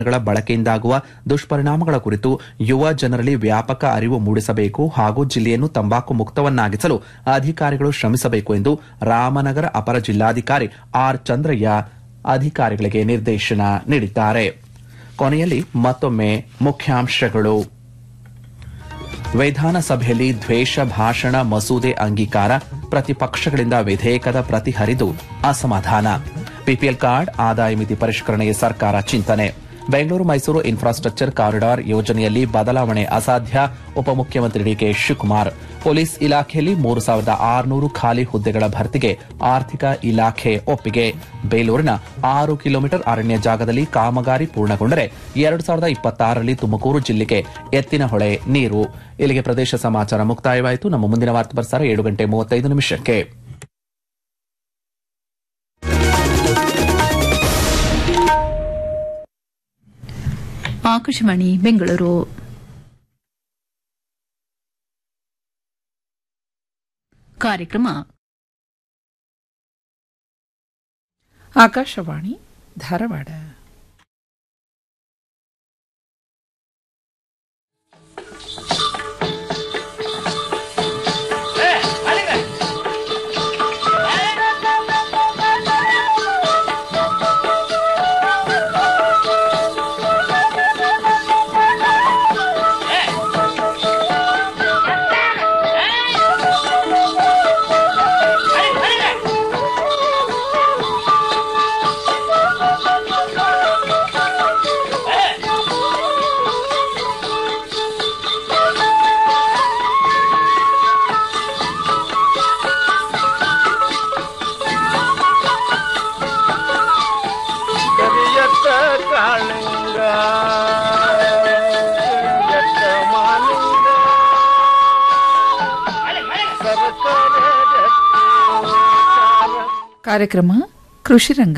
ಗಳ ಬಳಕೆಯಿಂದಾಗುವ ದುಷ್ಪರಿಣಾಮಗಳ ಕುರಿತು ಯುವ ಜನರಲ್ಲಿ ವ್ಯಾಪಕ ಅರಿವು ಮೂಡಿಸಬೇಕು ಹಾಗೂ ಜಿಲ್ಲೆಯನ್ನು ತಂಬಾಕು ಮುಕ್ತವನ್ನಾಗಿಸಲು ಅಧಿಕಾರಿಗಳು ಶ್ರಮಿಸಬೇಕು ಎಂದು ರಾಮನಗರ ಅಪರ ಜಿಲ್ಲಾಧಿಕಾರಿ ಆರ್ ಚಂದ್ರಯ್ಯ ಅಧಿಕಾರಿಗಳಿಗೆ ನಿರ್ದೇಶನ ನೀಡಿದ್ದಾರೆ ಕೊನೆಯಲ್ಲಿ ಮತ್ತೊಮ್ಮೆ ಮುಖ್ಯಾಂಶಗಳು ವಿಧಾನಸಭೆಯಲ್ಲಿ ದ್ವೇಷ ಭಾಷಣ ಮಸೂದೆ ಅಂಗೀಕಾರ ಪ್ರತಿಪಕ್ಷಗಳಿಂದ ವಿಧೇಯಕದ ಪ್ರತಿ ಹರಿದು ಅಸಮಾಧಾನ ಪಿಪಿಎಲ್ ಕಾರ್ಡ್ ಆದಾಯ ಮಿತಿ ಪರಿಷ್ಕರಣೆಗೆ ಸರ್ಕಾರ ಚಿಂತನೆ ಬೆಂಗಳೂರು ಮೈಸೂರು ಇನ್ಫ್ರಾಸ್ಟ್ರಕ್ಚರ್ ಕಾರಿಡಾರ್ ಯೋಜನೆಯಲ್ಲಿ ಬದಲಾವಣೆ ಅಸಾಧ್ಯ ಉಪಮುಖ್ಯಮಂತ್ರಿ ಡಿಕೆ ಶಿವಕುಮಾರ್ ಪೊಲೀಸ್ ಇಲಾಖೆಯಲ್ಲಿ ಮೂರು ಸಾವಿರದ ಆರುನೂರು ಖಾಲಿ ಹುದ್ದೆಗಳ ಭರ್ತಿಗೆ ಆರ್ಥಿಕ ಇಲಾಖೆ ಒಪ್ಪಿಗೆ ಬೇಲೂರಿನ ಆರು ಕಿಲೋಮೀಟರ್ ಅರಣ್ಯ ಜಾಗದಲ್ಲಿ ಕಾಮಗಾರಿ ಪೂರ್ಣಗೊಂಡರೆ ಎರಡು ಸಾವಿರದ ಇಪ್ಪತ್ತಾರರಲ್ಲಿ ತುಮಕೂರು ಜಿಲ್ಲೆಗೆ ಎತ್ತಿನಹೊಳೆ ನೀರು ಇಲ್ಲಿಗೆ ಪ್ರದೇಶ ಸಮಾಚಾರ ಮುಕ್ತಾಯವಾಯಿತು ನಮ್ಮ ಮುಂದಿನ ವಾರ್ತಾ ಪ್ರಸಾರ ಏಳು ಗಂಟೆ ಮೂವತ್ತೈದು ನಿಮಿಷಕ್ಕೆ ಆಕಾಶವಾಣಿ ಬೆಂಗಳೂರು ಕಾರ್ಯಕ್ರಮ ಆಕಾಶವಾಣಿ ಧಾರವಾಡ ಕರಿಯತ್ತ ಕಾಳಿಂಗ ಕರಿಯತ್ತ ಮಾಲಿಂಗ ಸರಸರ ರತ್ನ ಚಾರ ಕಾರ್ಯಕ್ರಮ ಕೃಷಿರಂಗ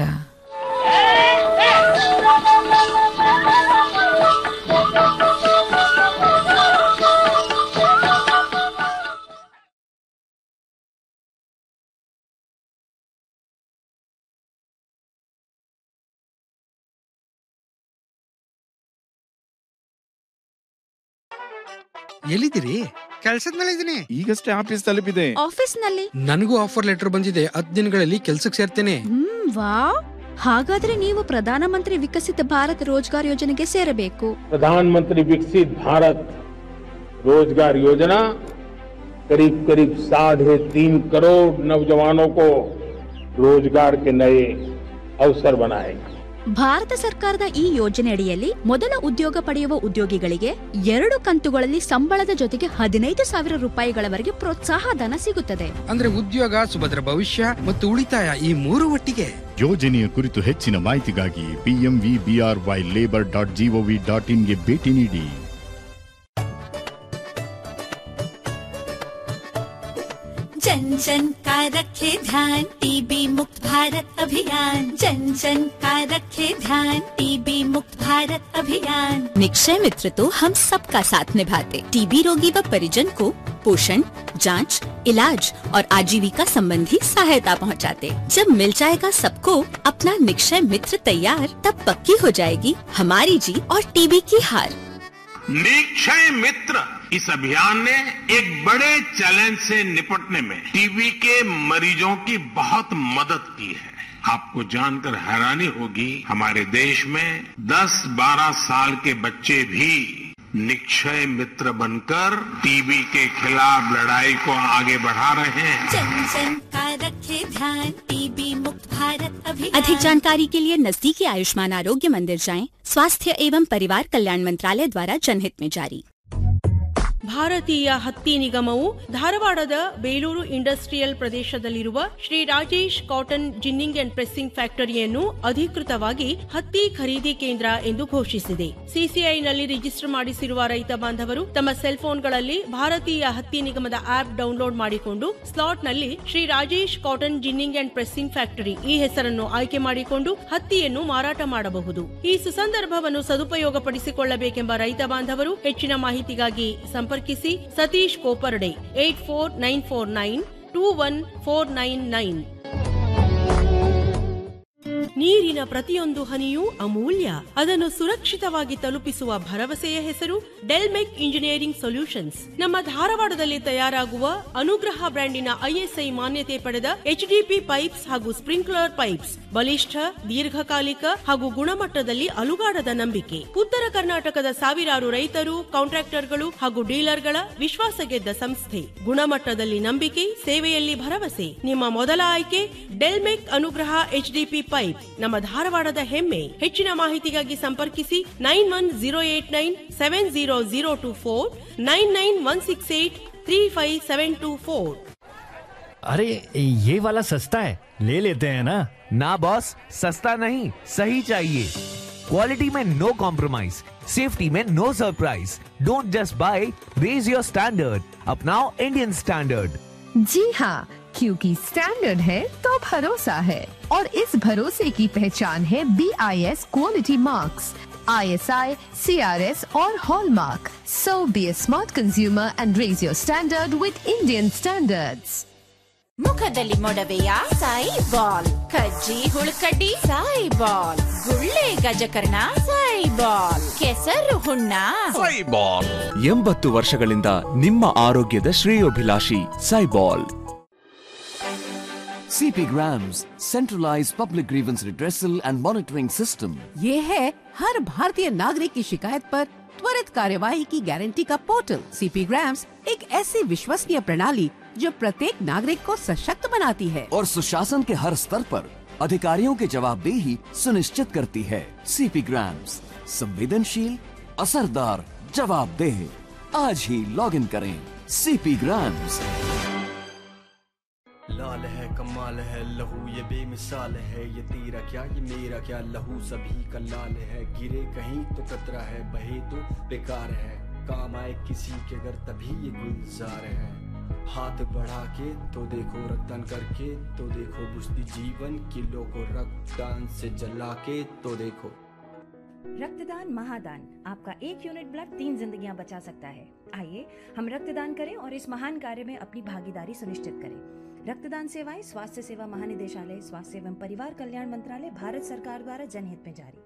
ಎಲ್ಲಿದ್ದೀರಿ ಕೆಲ್ಸದ ಮೇಲೆ ಇದೀನಿ ಈಗಷ್ಟೇ ಆಫೀಸ್ ತಲುಪಿದೆ ಆಫೀಸ್ ನಲ್ಲಿ ನನಗೂ ಆಫರ್ ಲೆಟರ್ ಬಂದಿದೆ ಹತ್ತು ದಿನಗಳಲ್ಲಿ ಕೆಲ್ಸಕ್ಕೆ ಸೇರ್ತೇನೆ ಹ್ಮ್ ವಾವ್ ಹಾಗಾದ್ರೆ ನೀವು ಪ್ರಧಾನಮಂತ್ರಿ ವಿಕಸಿತ ಭಾರತ್ ರೋಜ್ಗಾರ್ ಯೋಜನೆಗೆ ಸೇರಬೇಕು प्रधानमंत्री विकसित भारत रोजगार योजना करीब करीब साढ़े तीन करोड़ नौजवानों को रोजगार के नए अवसर बनाएगी ಭಾರತ ಸರ್ಕಾರದ ಈ ಯೋಜನೆ ಅಡಿಯಲ್ಲಿ ಮೊದಲ ಉದ್ಯೋಗ ಪಡೆಯುವ ಉದ್ಯೋಗಿಗಳಿಗೆ ಎರಡು ಕಂತುಗಳಲ್ಲಿ ಸಂಬಳದ ಜೊತೆಗೆ ಹದಿನೈದು ಸಾವಿರ ರೂಪಾಯಿಗಳವರೆಗೆ ಪ್ರೋತ್ಸಾಹ ಧನ ಸಿಗುತ್ತದೆ ಅಂದ್ರೆ ಉದ್ಯೋಗ ಸುಭದ್ರ ಭವಿಷ್ಯ ಮತ್ತು ಉಳಿತಾಯ ಈ ಮೂರು ಒಟ್ಟಿಗೆ ಯೋಜನೆಯ ಕುರಿತು ಹೆಚ್ಚಿನ ಮಾಹಿತಿಗಾಗಿ PMV BRY labour dot gov dot ಇನ್ಗೆ ಭೇಟಿ ನೀಡಿ जन जन का रखे ध्यान टीबी मुक्त भारत अभियान जन जन का रखे ध्यान टीबी मुक्त भारत अभियान निक्षय मित्र तो हम सबका साथ निभाते टीबी रोगी व परिजन को पोषण जांच, इलाज और आजीविका संबंधी सहायता पहुंचाते। जब मिल जाएगा सबको अपना निक्षय मित्र तैयार तब पक्की हो जाएगी हमारी जीत और टीबी की हार निक्षय मित्र इस अभियान ने एक बड़े चैलेंज से निपटने में टीबी के मरीजों की बहुत मदद की है आपको जानकर हैरानी होगी हमारे देश में 10-12 साल के बच्चे भी निक्षय मित्र बनकर टीबी के खिलाफ लड़ाई को आगे बढ़ा रहे हैं जन जन का रखे ध्यान टीबी मुक्त भारत अभियान अधिक जानकारी के लिए नजदीकी आयुष्मान आरोग्य मंदिर जाएं स्वास्थ्य एवं परिवार कल्याण मंत्रालय द्वारा जनहित में जारी ಭಾರತೀಯ ಹತ್ತಿ ನಿಗಮವು ಧಾರವಾಡದ ಬೇಲೂರು ಇಂಡಸ್ಟ್ರಿಯಲ್ ಪ್ರದೇಶದಲ್ಲಿರುವ Shri Rajesh cotton ginning and pressing ಫ್ಯಾಕ್ಟರಿಯನ್ನು ಅಧಿಕೃತವಾಗಿ ಹತ್ತಿ ಖರೀದಿ ಕೇಂದ್ರ ಎಂದು ಘೋಷಿಸಿದೆ ಸಿಸಿಐನಲ್ಲಿ ರಿಜಿಸ್ಟರ್ ಮಾಡಿಸಿರುವ ರೈತ ಬಾಂಧವರು ತಮ್ಮ ಸೆಲ್ ಫೋನ್ಗಳಲ್ಲಿ ಭಾರತೀಯ ಹತ್ತಿ ನಿಗಮದ ಆಪ್ ಡೌನ್ಲೋಡ್ ಮಾಡಿಕೊಂಡು ಸ್ಲಾಟ್ನಲ್ಲಿ Shri Rajesh cotton ginning and pressing factory ಈ ಹೆಸರನ್ನು ಆಯ್ಕೆ ಮಾಡಿಕೊಂಡು ಹತ್ತಿಯನ್ನು ಮಾರಾಟ ಮಾಡಬಹುದು ಈ ಸುಸಂದರ್ಭವನ್ನು ಸದುಪಯೋಗಪಡಿಸಿಕೊಳ್ಳಬೇಕೆಂಬ ರೈತ ಬಾಂಧವರು ಹೆಚ್ಚಿನ ಮಾಹಿತಿಗಾಗಿ ಸಂಪರ್ಕಿಸಿ Satish Koparde eight four nine four nine two one four nine nine ನೀರಿನ ಪ್ರತಿಯೊಂದು ಹನಿಯೂ ಅಮೂಲ್ಯ ಅದನ್ನು ಸುರಕ್ಷಿತವಾಗಿ ತಲುಪಿಸುವ ಭರವಸೆಯ ಹೆಸರು ಡೆಲ್ಮೆಕ್ ಇಂಜಿನಿಯರಿಂಗ್ ಸೊಲ್ಯೂಷನ್ಸ್ ನಮ್ಮ ಧಾರವಾಡದಲ್ಲಿ ತಯಾರಾಗುವ ಅನುಗ್ರಹ ಬ್ರ್ಯಾಂಡಿನ ಐಎಸ್ಐ ಮಾನ್ಯತೆ ಪಡೆದ ಎಚ್ಡಿಪಿ ಪೈಪ್ಸ್ ಹಾಗೂ ಸ್ಪ್ರಿಂಕ್ಲರ್ ಪೈಪ್ಸ್ ಬಲಿಷ್ಠ ದೀರ್ಘಕಾಲಿಕ ಹಾಗೂ ಗುಣಮಟ್ಟದಲ್ಲಿ ಅಲುಗಾಡದ ನಂಬಿಕೆ ಉತ್ತರ ಕರ್ನಾಟಕದ ಸಾವಿರಾರು ರೈತರು ಕಾಂಟ್ರಾಕ್ಟರ್ಗಳು ಹಾಗೂ ಡೀಲರ್ಗಳ ವಿಶ್ವಾಸ ಗೆದ್ದ ಸಂಸ್ಥೆ ಗುಣಮಟ್ಟದಲ್ಲಿ ನಂಬಿಕೆ ಸೇವೆಯಲ್ಲಿ ಭರವಸೆ ನಿಮ್ಮ ಮೊದಲ ಆಯ್ಕೆ ಡೆಲ್ಮೆಕ್ ಅನುಗ್ರಹ ಎಚ್ಡಿಪಿ ಪೈಪ್ ನಮ್ಮ ಧಾರವಾಡದ ಹೆಮ್ಮೆ ಹೆಚ್ಚಿನ ಮಾಹಿತಿಗಾಗಿ ಸಂಪರ್ಕಿಸಿ nine one zero eight nine seven zero zero two four nine nine one six eight three five seven two four अरे ये वाला सस्ता है ले लेते हैं ना ना बॉस सस्ता नहीं सही चाहिए क्वालिटी में नो कॉम्प्रोमाइज सेफ्टी में no surprise don't just buy raise your standard अपनाओ इंडियन स्टैंडर्ड जी हाँ क्योंकि स्टैंडर्ड है तो भरोसा है और इस भरोसे की पहचान है B I S quality marks I S I C R S और hallmark so be a smart consumer and raise your standard with Indian standards ಮುಖದಲ್ಲಿ ಮೊಡವೆಯ ಸಾಯಿ ಬಾಲ್ ಕಜ್ಜಿ ಹುಳುಕಡ್ಡಿ ಸಾಯಿ ಬಾಲ್ ಗುಳ್ಳೆ ಗಜಕರ್ಣ ಸಾಯಿ ಬಾಲ್ ಕೆಸರು ಹುಣ್ಣ ಸೈಬಾಲ್ ಎಂಬತ್ತು ವರ್ಷಗಳಿಂದ ನಿಮ್ಮ ಆರೋಗ್ಯದ ಶ್ರೇಯೋಭಿಲಾಷಿ ಸೈಬಾಲ್ CP Grams, centralized public grievance redressal and monitoring system. ये है हर भारतीय नागरिक की शिकायत पर त्वरित कार्यवाही की गारंटी का पोर्टल सीपी ग्राम्स एक ऐसी विश्वसनीय प्रणाली जो प्रत्येक नागरिक को सशक्त बनाती है और सुशासन के हर स्तर पर अधिकारियों की जवाबदेही सुनिश्चित करती है सीपी ग्राम्स संवेदनशील असरदार जवाबदेह आज ही लॉग इन करें सीपी ग्राम्स लाल है कमाल है लहू ये बेमिसाल है ये तेरा क्या ये मेरा क्या लहू सभी का लाल है गिरे कहीं तो कतरा है बहे तो बेकार है काम आए किसी के अगर तभी ये गुलजार है हाथ बढ़ा के तो देखो रक्तदान करके तो देखो बुझती जीवन किलो को रक्तदान से जला के तो देखो रक्तदान महादान आपका एक यूनिट ब्लड तीन जिंदगियां बचा सकता है आइए हम रक्तदान करें और इस महान कार्य में अपनी भागीदारी सुनिश्चित करें रक्तदान सेवाएं स्वास्थ्य सेवा महानिदेशालय स्वास्थ्य एवं परिवार कल्याण मंत्रालय भारत सरकार द्वारा जनहित में जारी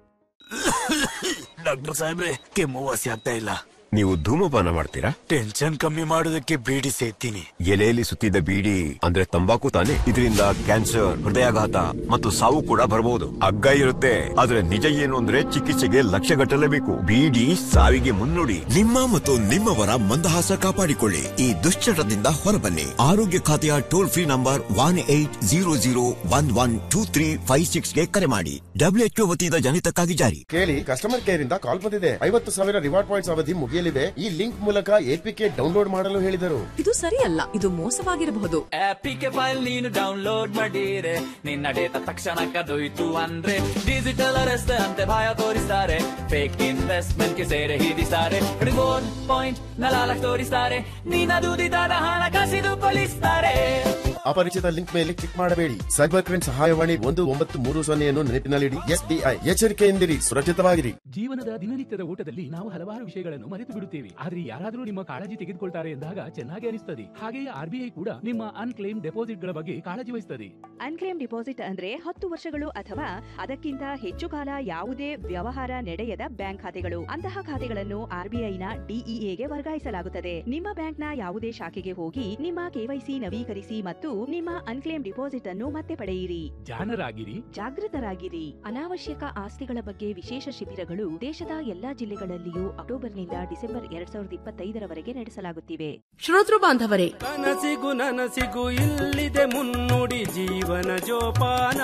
ಡಾಕ್ಟರ್ ಸಾಹೇಬ್ರೆ ಕೆಮ್ಮು ವಾಸಿ ಆಗ್ತಾ ಇಲ್ಲ ನೀವು ಧೂಮಪಾನ ಮಾಡ್ತೀರಾ ಟೆನ್ಷನ್ ಕಮ್ಮಿ ಮಾಡೋದಕ್ಕೆ ಬೀಡಿ ಸೇತೀನಿ ಎಲೆಯಲ್ಲಿ ಸುತ್ತಿದ್ದ ಬೀಡಿ ಅಂದ್ರೆ ತಂಬಾಕು ತಾನೆ ಇದರಿಂದ ಕ್ಯಾನ್ಸರ್ ಹೃದಯಾಘಾತ ಮತ್ತು ಸಾವು ಕೂಡ ಬರಬಹುದು ಹಗ್ಗ ಇರುತ್ತೆ ಆದ್ರೆ ನಿಜ ಏನು ಅಂದ್ರೆ ಚಿಕಿತ್ಸೆಗೆ ಲಕ್ಷ ಗಟ್ಟಲೇಬೇಕು ಬೀಡಿ ಸಾವಿಗೆ ಮುನ್ನುಡಿ ನಿಮ್ಮ ಮತ್ತು ನಿಮ್ಮವರ ಮಂದಹಾಸ ಕಾಪಾಡಿಕೊಳ್ಳಿ ಈ ದುಶ್ಚಟದಿಂದ ಹೊರಬನ್ನಿ ಆರೋಗ್ಯ ಖಾತೆಯ toll free number one eight zero zero one one two three five six ಗೆ ಕರೆ ಮಾಡಿ ಡಬ್ಲ್ಯೂಎಚ್ಒ ವತಿಯಿಂದ ಜನಿತಕ್ಕಾಗಿ ಜಾರಿ ಕೇಳಿ ಕಸ್ಟಮರ್ ಕೇರ್ ಇಂದ ಕಾಲ್ ಬಂದಿದೆ ಐವತ್ತು ಸಾವಿರ ರಿವಾರ್ಡ್ ಪಾಯಿಂಟ್ಸ್ ಅವಧಿ ಮುಗಿಯಲಿದೆ ಈ ಲಿಂಕ್ ಮೂಲಕ ಎಪಿಕೆ ಡೌನ್ಲೋಡ್ ಮಾಡಲು ಹೇಳಿದರು ಇದು ಸರಿಯಲ್ಲ ಇದು ಮೋಸವಾಗಿರಬಹುದು ಆಪಿಗೆ ಫೈಲ್ ನೀನು ಡೌನ್ಲೋಡ್ ಮಾಡಿರೆ ನಿನ್ನ ಡೇಟಾ ತಕ್ಷಣ ಕದೊಯ್ತು ಅಂದ್ರೆ ಡಿಜಿಟಲ್ ಅರೆಸ್ಟ್ ಅಂತೆ ಭಯ ತೋರಿಸ್ತಾರೆ ಫೇಕ್ ಇನ್ವೆಸ್ಟ್ಮೆಂಟ್ ಗೆ ಸೇರೆ ಹಿಡಿಸ್ತಾರೆ ರಿವಾರ್ಡ್ ಪಾಯಿಂಟ್ ನಲಾಲಕ್ ತೋರಿಸ್ತಾರೆ ನಿನ್ನ ದುಡಿದಾದ ಹಣ ಕಸಿದು ಕೊಲಿಸ್ತಾರೆ ಅಪರಿಚಿತ ಲಿಂಕ್ ಮೇಲೆ ಕ್ಲಿಕ್ ಮಾಡಬೇಡಿ ಸೈಬರ್ ಕ್ರೈಮ್ ಸಹಾಯವಾಣಿ ಒಂದು ಒಂಬತ್ತು ಮೂರು ಸೊನ್ನೆಯನ್ನು ನೆನಪಿನಲ್ಲಿಡಿ ಎಸ್ಬಿಐ ಎಚ್ಚರಿಕೆಯಿಂದಿರಿ ಸುರಕ್ಷಿತವಾಗಿರಿ ಜೀವನದ ದಿನನಿತ್ಯದ ಊಟದಲ್ಲಿ ನಾವು ಹಲವಾರು ವಿಷಯಗಳನ್ನು ಮರೆತು ಬಿಡುತ್ತೇವೆ ಆದ್ರೆ ಯಾರಾದರೂ ನಿಮ್ಮ ಕಾಳಜಿ ತೆಗೆದುಕೊಳ್ತಾರೆ ಎಂದಾಗ ಚೆನ್ನಾಗಿ ಅನಿಸ್ತದೆ ಹಾಗೆಯೇ ಆರ್ಬಿಐ ಕೂಡ ನಿಮ್ಮ ಅನ್ಕ್ಲೇಮ್ ಡೆಪಾಸಿಟ್ ಗಳ ಬಗ್ಗೆ ಕಾಳಜಿ ವಹಿಸುತ್ತದೆ ಅನ್ಕ್ಲೇಮ್ ಡಿಪಾಸಿಟ್ ಅಂದ್ರೆ ಹತ್ತು ವರ್ಷಗಳು ಅಥವಾ ಅದಕ್ಕಿಂತ ಹೆಚ್ಚು ಕಾಲ ಯಾವುದೇ ವ್ಯವಹಾರ ನಡೆಯದ ಬ್ಯಾಂಕ್ ಖಾತೆಗಳು ಅಂತಹ ಖಾತೆಗಳನ್ನು ಆರ್ಬಿಐನ ಡಿಇಎಗೆ ವರ್ಗಾಯಿಸಲಾಗುತ್ತದೆ ನಿಮ್ಮ ಬ್ಯಾಂಕ್ನ ಯಾವುದೇ ಶಾಖೆಗೆ ಹೋಗಿ ನಿಮ್ಮ ಕೆವೈಸಿ ನವೀಕರಿಸಿ ಮತ್ತು ನಿಮ್ಮ ಅನ್ಕ್ಲೇಮ್ ಡಿಪಾಸಿಟ್ ಅನ್ನು ಮತ್ತೆ ಪಡೆಯಿರಿ ಜಾಣರಾಗಿರಿ ಜಾಗೃತರಾಗಿರಿ ಅನಾವಶ್ಯಕ ಆಸ್ತಿಗಳ ಬಗ್ಗೆ ವಿಶೇಷ ಶಿಬಿರಗಳು ದೇಶದ ಎಲ್ಲಾ ಜಿಲ್ಲೆಗಳಲ್ಲಿಯೂ ಅಕ್ಟೋಬರ್ನಿಂದ ಡಿಸೆಂಬರ್ ಎರಡ್ ಸಾವಿರದ ಇಪ್ಪತ್ತೈದರವರೆಗೆ ನಡೆಸಲಾಗುತ್ತಿವೆ ಶ್ರೋತೃ ಬಾಂಧವರೇ ಕನಸಿಗೂ ನನಸಿಗೂ ಇಲ್ಲಿದೆ ಮುನ್ನುಡಿ ಜೀವನ ಜೋಪಾನ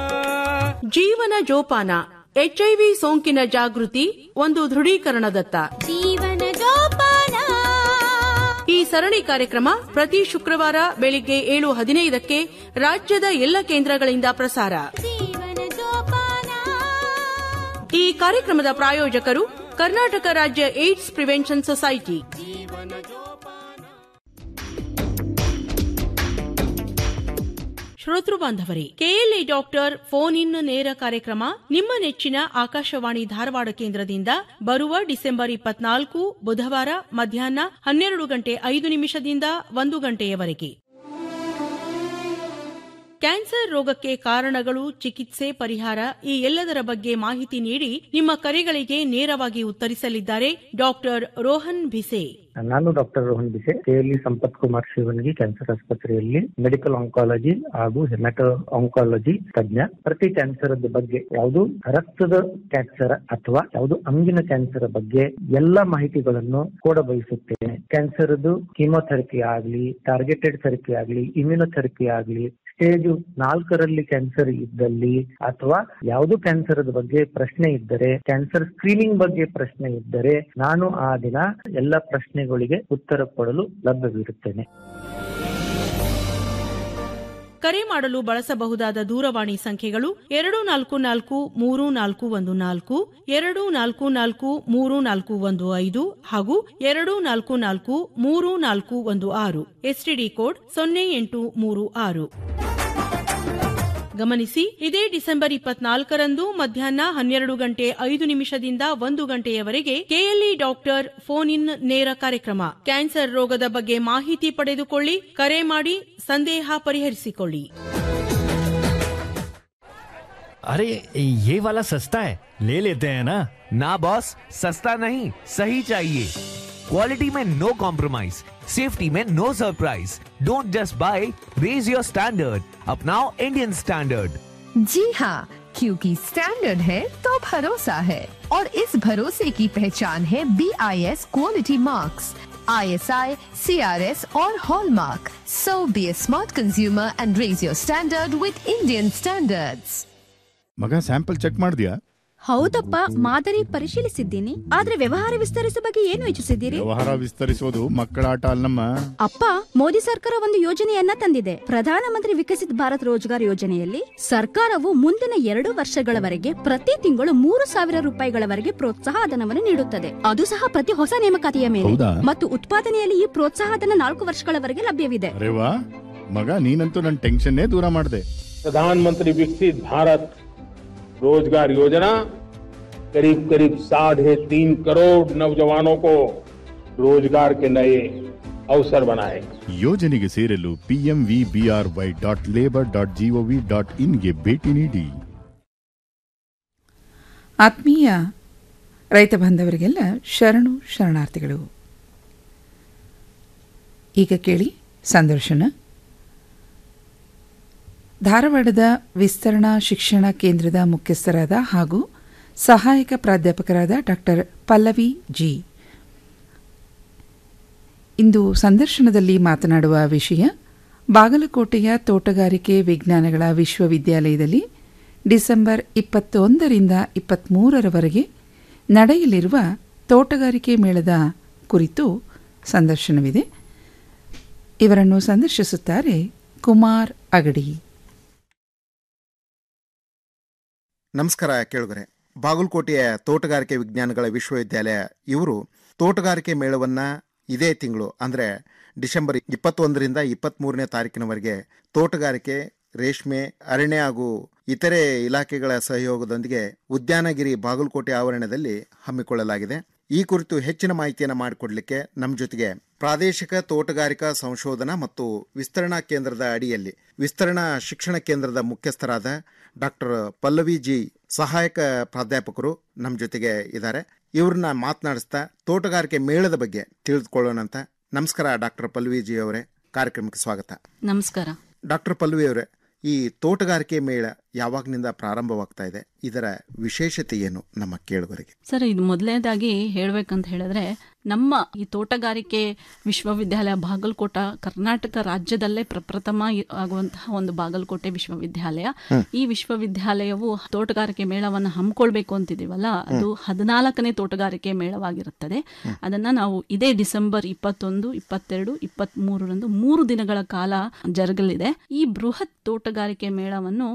ಜೀವನ ಜೋಪಾನ ಎಚ್ಐವಿ ಸೋಂಕಿನ ಜಾಗೃತಿ ಒಂದು ದೃಢೀಕರಣದತ್ತ ಜೀವನ ಜೋಪಾನ ಈ ಸರಣಿ ಕಾರ್ಯಕ್ರಮ ಪ್ರತಿ ಶುಕ್ರವಾರ ಬೆಳಿಗ್ಗೆ ಏಳು ಹದಿನೈದಕ್ಕೆ ರಾಜ್ಯದ ಎಲ್ಲ ಕೇಂದ್ರಗಳಿಂದ ಪ್ರಸಾರ ಜೀವನ ಜೋಪಾನ ಈ ಕಾರ್ಯಕ್ರಮದ ಪ್ರಾಯೋಜಕರು ಕರ್ನಾಟಕ ರಾಜ್ಯ ಏಡ್ಸ್ ಪ್ರಿವೆನ್ಷನ್ ಸೊಸೈಟಿ ಶ್ರೋತೃ ಬಾಂಧವರೇ ಕೆಎಲ್ಇ ಡಾಕ್ಟರ್ ಫೋನ್ ಇನ್ ನೇರ ಕಾರ್ಯಕ್ರಮ ನಿಮ್ಮ ನೆಚ್ಚಿನ ಆಕಾಶವಾಣಿ ಧಾರವಾಡ ಕೇಂದ್ರದಿಂದ ಬರುವ ಡಿಸೆಂಬರ್ ಇಪ್ಪತ್ನಾಲ್ಕು ಬುಧವಾರ ಮಧ್ಯಾಹ್ನ ಹನ್ನೆರಡು ಗಂಟೆ ಐದು ನಿಮಿಷದಿಂದ ಒಂದು ಗಂಟೆಯವರೆಗೆ ಕ್ಯಾನ್ಸರ್ ರೋಗಕ್ಕೆ ಕಾರಣಗಳು ಚಿಕಿತ್ಸೆ ಪರಿಹಾರ ಈ ಎಲ್ಲದರ ಬಗ್ಗೆ ಮಾಹಿತಿ ನೀಡಿ ನಿಮ್ಮ ಕರೆಗಳಿಗೆ ನೇರವಾಗಿ ಉತ್ತರಿಸಲಿದ್ದಾರೆ ಡಾಕ್ಟರ್ ರೋಹನ್ ಭಿಸೆ ನಾನು doctor Rohan Bise KLE Sampat Kumar Shivangi cancer ಆಸ್ಪತ್ರೆಯಲ್ಲಿ ಮೆಡಿಕಲ್ ಆಂಕಾಲಜಿ ಹಾಗೂ ಹೆಮಟೋ ಆಂಕಾಲಜಿ ತಜ್ಞ ಪ್ರತಿ ಕ್ಯಾನ್ಸರ್ ಬಗ್ಗೆ ಯಾವುದು ರಕ್ತದ ಕ್ಯಾನ್ಸರ್ ಅಥವಾ ಯಾವುದು ಅಂಗಿನ ಕ್ಯಾನ್ಸರ್ ಬಗ್ಗೆ ಎಲ್ಲ ಮಾಹಿತಿಗಳನ್ನು ಕೂಡ ಬಯಸುತ್ತೇನೆ ಕ್ಯಾನ್ಸರ್ ಕೀಮೋಥೆರಪಿ ಆಗಲಿ ಟಾರ್ಗೆಟೆಡ್ ಥೆರಪಿ ಆಗಲಿ ಇಮ್ಯುನೊಥೆರಪಿ ಆಗಲಿ ಸ್ಟೇಜ್ ನಾಲ್ಕರಲ್ಲಿ ಕ್ಯಾನ್ಸರ್ ಇದ್ದಲ್ಲಿ ಅಥವಾ ಯಾವುದು ಕ್ಯಾನ್ಸರ್ ಬಗ್ಗೆ ಪ್ರಶ್ನೆ ಇದ್ದರೆ ಕ್ಯಾನ್ಸರ್ ಸ್ಕ್ರೀನಿಂಗ್ ಬಗ್ಗೆ ಪ್ರಶ್ನೆ ಇದ್ದರೆ ನಾನು ಆ ದಿನ ಎಲ್ಲ ಪ್ರಶ್ನೆಗಳಿಗೆ ಉತ್ತರ ಕೊಡಲು ಲಭ್ಯವಿರುತ್ತೇನೆ ಕರೆ ಮಾಡಲು ಬಳಸಬಹುದಾದ ದೂರವಾಣಿ ಸಂಖ್ಯೆಗಳು ಎರಡು ನಾಲ್ಕು ನಾಲ್ಕು ಮೂರು ನಾಲ್ಕು ಒಂದು ನಾಲ್ಕು ಎರಡು ನಾಲ್ಕು ನಾಲ್ಕು ಮೂರು ನಾಲ್ಕು ಒಂದು ಐದು ಹಾಗೂ ಎರಡು ನಾಲ್ಕು ನಾಲ್ಕು ಮೂರು ನಾಲ್ಕು ಒಂದು ಆರು ಎಸ್ಟಿಡಿ ಕೋಡ್ ಸೊನ್ನೆ ಎಂಟು ಮೂರು ಆರು ಗಮನಿಸಿ ಇದೇ ಡಿಸೆಂಬರ್ ಇಪ್ಪತ್ನಾಲ್ಕರಂದು ಮಧ್ಯಾಹ್ನ ಹನ್ನೆರಡು ಗಂಟೆ ಐದು ನಿಮಿಷದಿಂದ ಒಂದು ಗಂಟೆಯವರೆಗೆ ಕೆಎಲ್ಇ ಡಾಕ್ಟರ್ ಫೋನ್ ಇನ್ ನೇರ ಕಾರ್ಯಕ್ರಮ ಕ್ಯಾನ್ಸರ್ ರೋಗದ ಬಗ್ಗೆ ಮಾಹಿತಿ ಪಡೆದುಕೊಳ್ಳಿ ಕರೆ ಮಾಡಿ ಸಂದೇಹ ಪರಿಹರಿಸಿಕೊಳ್ಳಿ अरे ये वाला सस्ता है ले लेते हैं ना ना बॉस सस्ता नहीं सही चाहिए क्वालिटी में नो कॉम्प्रोमाइज सेफ्टी में no surprise don't just buy raise your standard अपनाओ इंडियन स्टैंडर्ड जी हाँ क्योंकि स्टैंडर्ड है तो भरोसा है और इस भरोसे की पहचान है B I S quality marks I S I C R S और hallmark so be a smart consumer and raise your standard with Indian standards ಮಗ ಸ್ಯಾಂಪಲ್ ಚೆಕ್ ಮಾಡಿದ್ಯಾ ಹೌದಪ್ಪ ಮಾದರಿ ಪರಿಶೀಲಿಸಿದ್ದೀನಿ ಆದ್ರೆ ವ್ಯವಹಾರ ವಿಸ್ತರಿಸುವ ಬಗ್ಗೆ ಏನು ಯೋಚಿಸಿದ್ದೀರಿ ವ್ಯವಹಾರ ವಿಸ್ತರಿಸೋದು ಮಕ್ಕಳ ಆಟ ಅಲ್ಲಮ್ಮ ಅಪ್ಪ ಮೋದಿ ಸರ್ಕಾರ ಒಂದು ಯೋಜನೆಯನ್ನ ತಂದಿದೆ ಪ್ರಧಾನಮಂತ್ರಿ ವಿಕಸಿತ್ ಭಾರತ್ ರೋಜ್ಗಾರ್ ಯೋಜನೆಯಲ್ಲಿ ಸರ್ಕಾರವು ಮುಂದಿನ ಎರಡು ವರ್ಷಗಳವರೆಗೆ ಪ್ರತಿ ತಿಂಗಳು ಮೂರು ಸಾವಿರ ರೂಪಾಯಿಗಳವರೆಗೆ ಪ್ರೋತ್ಸಾಹ ಧನವನ್ನು ನೀಡುತ್ತದೆ ಅದು ಸಹ ಪ್ರತಿ ಹೊಸ ನೇಮಕಾತಿಯ ಮೇಲೆ ಹೌದಾ? ಮತ್ತು ಉತ್ಪಾದನೆಯಲ್ಲಿ ಈ ಪ್ರೋತ್ಸಾಹ ಧನ ನಾಲ್ಕು ವರ್ಷಗಳವರೆಗೆ ಲಭ್ಯವಿದೆ ಅರೆ ವಾ ಮಗ ನೀನಂತೂ ನನ್ನ ಟೆನ್ಷನ್ನೇ ದೂರ ಮಾಡಿದೆ प्रधानमंत्री विकसित भारत रोजगार योजना करीब करीब साढ़े तीन करोड़ नौजवानों को रोजगार के नए अवसर बनाए ಯೋಜನೆಗೆ ಸೇರಲು PMV BRY dot labour dot gov dot ಇನ್ಗೆ ಭೇಟಿ ನೀಡಿ ಆತ್ಮೀಯ ರೈತ ಬಾಂಧವರಿಗೆಲ್ಲ ಶರಣು ಶರಣಾರ್ಥಿಗಳು ಈಗ ಕೇಳಿ ಸಂದರ್ಶನ ಧಾರವಾಡದ ವಿಸ್ತರಣಾ ಶಿಕ್ಷಣ ಕೇಂದ್ರದ ಮುಖ್ಯಸ್ಥರಾದ ಹಾಗೂ ಸಹಾಯಕ ಪ್ರಾಧ್ಯಾಪಕರಾದ ಡಾಕ್ಟರ್ ಪಲ್ಲವಿ ಜಿ ಇಂದು ಸಂದರ್ಶನದಲ್ಲಿ ಮಾತನಾಡುವ ವಿಷಯ ಬಾಗಲಕೋಟೆಯ ತೋಟಗಾರಿಕೆ ವಿಜ್ಞಾನಗಳ ವಿಶ್ವವಿದ್ಯಾಲಯದಲ್ಲಿ ಡಿಸೆಂಬರ್ ಇಪ್ಪತ್ತೊಂದರಿಂದ ಇಪ್ಪತ್ತ್ಮೂರರವರೆಗೆ ನಡೆಯಲಿರುವ ತೋಟಗಾರಿಕೆ ಮೇಳದ ಕುರಿತು ಸಂದರ್ಶನವಿದೆ ಇವರನ್ನು ಸಂದರ್ಶಿಸುತ್ತಾರೆ ಕುಮಾರ್ ಅಗಡಿ ನಮಸ್ಕಾರ ಕೇಳುಗರೆ ಬಾಗಲಕೋಟೆಯ ತೋಟಗಾರಿಕೆ ವಿಜ್ಞಾನಗಳ ವಿಶ್ವವಿದ್ಯಾಲಯ ಇವರು ತೋಟಗಾರಿಕೆ ಮೇಳವನ್ನ ಇದೇ ತಿಂಗಳು ಅಂದರೆ ಡಿಸೆಂಬರ್ ಇಪ್ಪತ್ತೊಂದರಿಂದ ಇಪ್ಪತ್ತ್ಮೂರನೇ ತಾರೀಕಿನವರೆಗೆ ತೋಟಗಾರಿಕೆ ರೇಷ್ಮೆ ಅರಣ್ಯ ಹಾಗೂ ಇತರೆ ಇಲಾಖೆಗಳ ಸಹಯೋಗದೊಂದಿಗೆ ಉದ್ಯಾನಗಿರಿ ಬಾಗಲಕೋಟೆ ಆವರಣದಲ್ಲಿ ಹಮ್ಮಿಕೊಳ್ಳಲಾಗಿದೆ ಈ ಕುರಿತು ಹೆಚ್ಚಿನ ಮಾಹಿತಿಯನ್ನು ಮಾಡಿಕೊಡ್ಲಿಕ್ಕೆ ನಮ್ಮ ಜೊತೆಗೆ ಪ್ರಾದೇಶಿಕ ತೋಟಗಾರಿಕಾ ಸಂಶೋಧನಾ ಮತ್ತು ವಿಸ್ತರಣಾ ಕೇಂದ್ರದ ಅಡಿಯಲ್ಲಿ ವಿಸ್ತರಣಾ ಶಿಕ್ಷಣ ಕೇಂದ್ರದ ಮುಖ್ಯಸ್ಥರಾದ ಡಾಕ್ಟರ್ ಪಲ್ಲವಿ ಜಿ ಸಹಾಯಕ ಪ್ರಾಧ್ಯಾಪಕರು ನಮ್ಮ ಜೊತೆಗೆ ಇದ್ದಾರೆ ಇವ್ರನ್ನ ಮಾತನಾಡಿಸ್ತಾ ತೋಟಗಾರಿಕೆ ಮೇಳದ ಬಗ್ಗೆ ತಿಳಿದುಕೊಳ್ಳೋಣಂತ ನಮಸ್ಕಾರ ಡಾಕ್ಟರ್ ಪಲ್ಲವಿ ಜಿ ಅವರೇ ಕಾರ್ಯಕ್ರಮಕ್ಕೆ ಸ್ವಾಗತ ನಮಸ್ಕಾರ ಡಾಕ್ಟರ್ ಪಲ್ಲವಿ ಅವರೇ ಈ ತೋಟಗಾರಿಕೆ ಮೇಳ ಯಾವಾಗ್ನಿಂದ ಪ್ರಾರಂಭವಾಗ್ತಾ ಇದೆ ಇದರ ವಿಶೇಷತೆ ಏನು ನಮ್ಮ ಕೇಳುಗರಿಗೆ ಸರ್ ಇದು ಮೊದಲನೇದಾಗಿ ಹೇಳ್ಬೇಕಂತ ಹೇಳಿದ್ರೆ ನಮ್ಮ ಈ ತೋಟಗಾರಿಕೆ ವಿಶ್ವವಿದ್ಯಾಲಯ ಬಾಗಲಕೋಟ ಕರ್ನಾಟಕ ರಾಜ್ಯದಲ್ಲೇ ಪ್ರಪ್ರಥಮ ಇ- ಆಗುವಂತಹ ಒಂದು ಬಾಗಲಕೋಟೆ ವಿಶ್ವವಿದ್ಯಾಲಯ ಹ್ಮ್. ಈ ವಿಶ್ವವಿದ್ಯಾಲಯವು ತೋಟಗಾರಿಕೆ ಮೇಳವನ್ನು ಹಮ್ಮಿಕೊಳ್ಬೇಕು ಅಂತಿದೀವಲ್ಲ ಅದು ಹದಿನಾಲ್ಕನೇ ತೋಟಗಾರಿಕೆ ಮೇಳವಾಗಿರುತ್ತದೆ ಅದನ್ನ ನಾವು ಇದೇ ಡಿಸೆಂಬರ್ ಇಪ್ಪತ್ತೊಂದು ಇಪ್ಪತ್ತೆರಡು ಇಪ್ಪತ್ತ್ ಮೂರರಂದು ಮೂರು ದಿನಗಳ ಕಾಲ ಜರುಗಲಿದೆ ಈ ಬೃಹತ್ ತೋಟಗಾರಿಕೆ ಮೇಳವನ್ನು ಜಮೀನು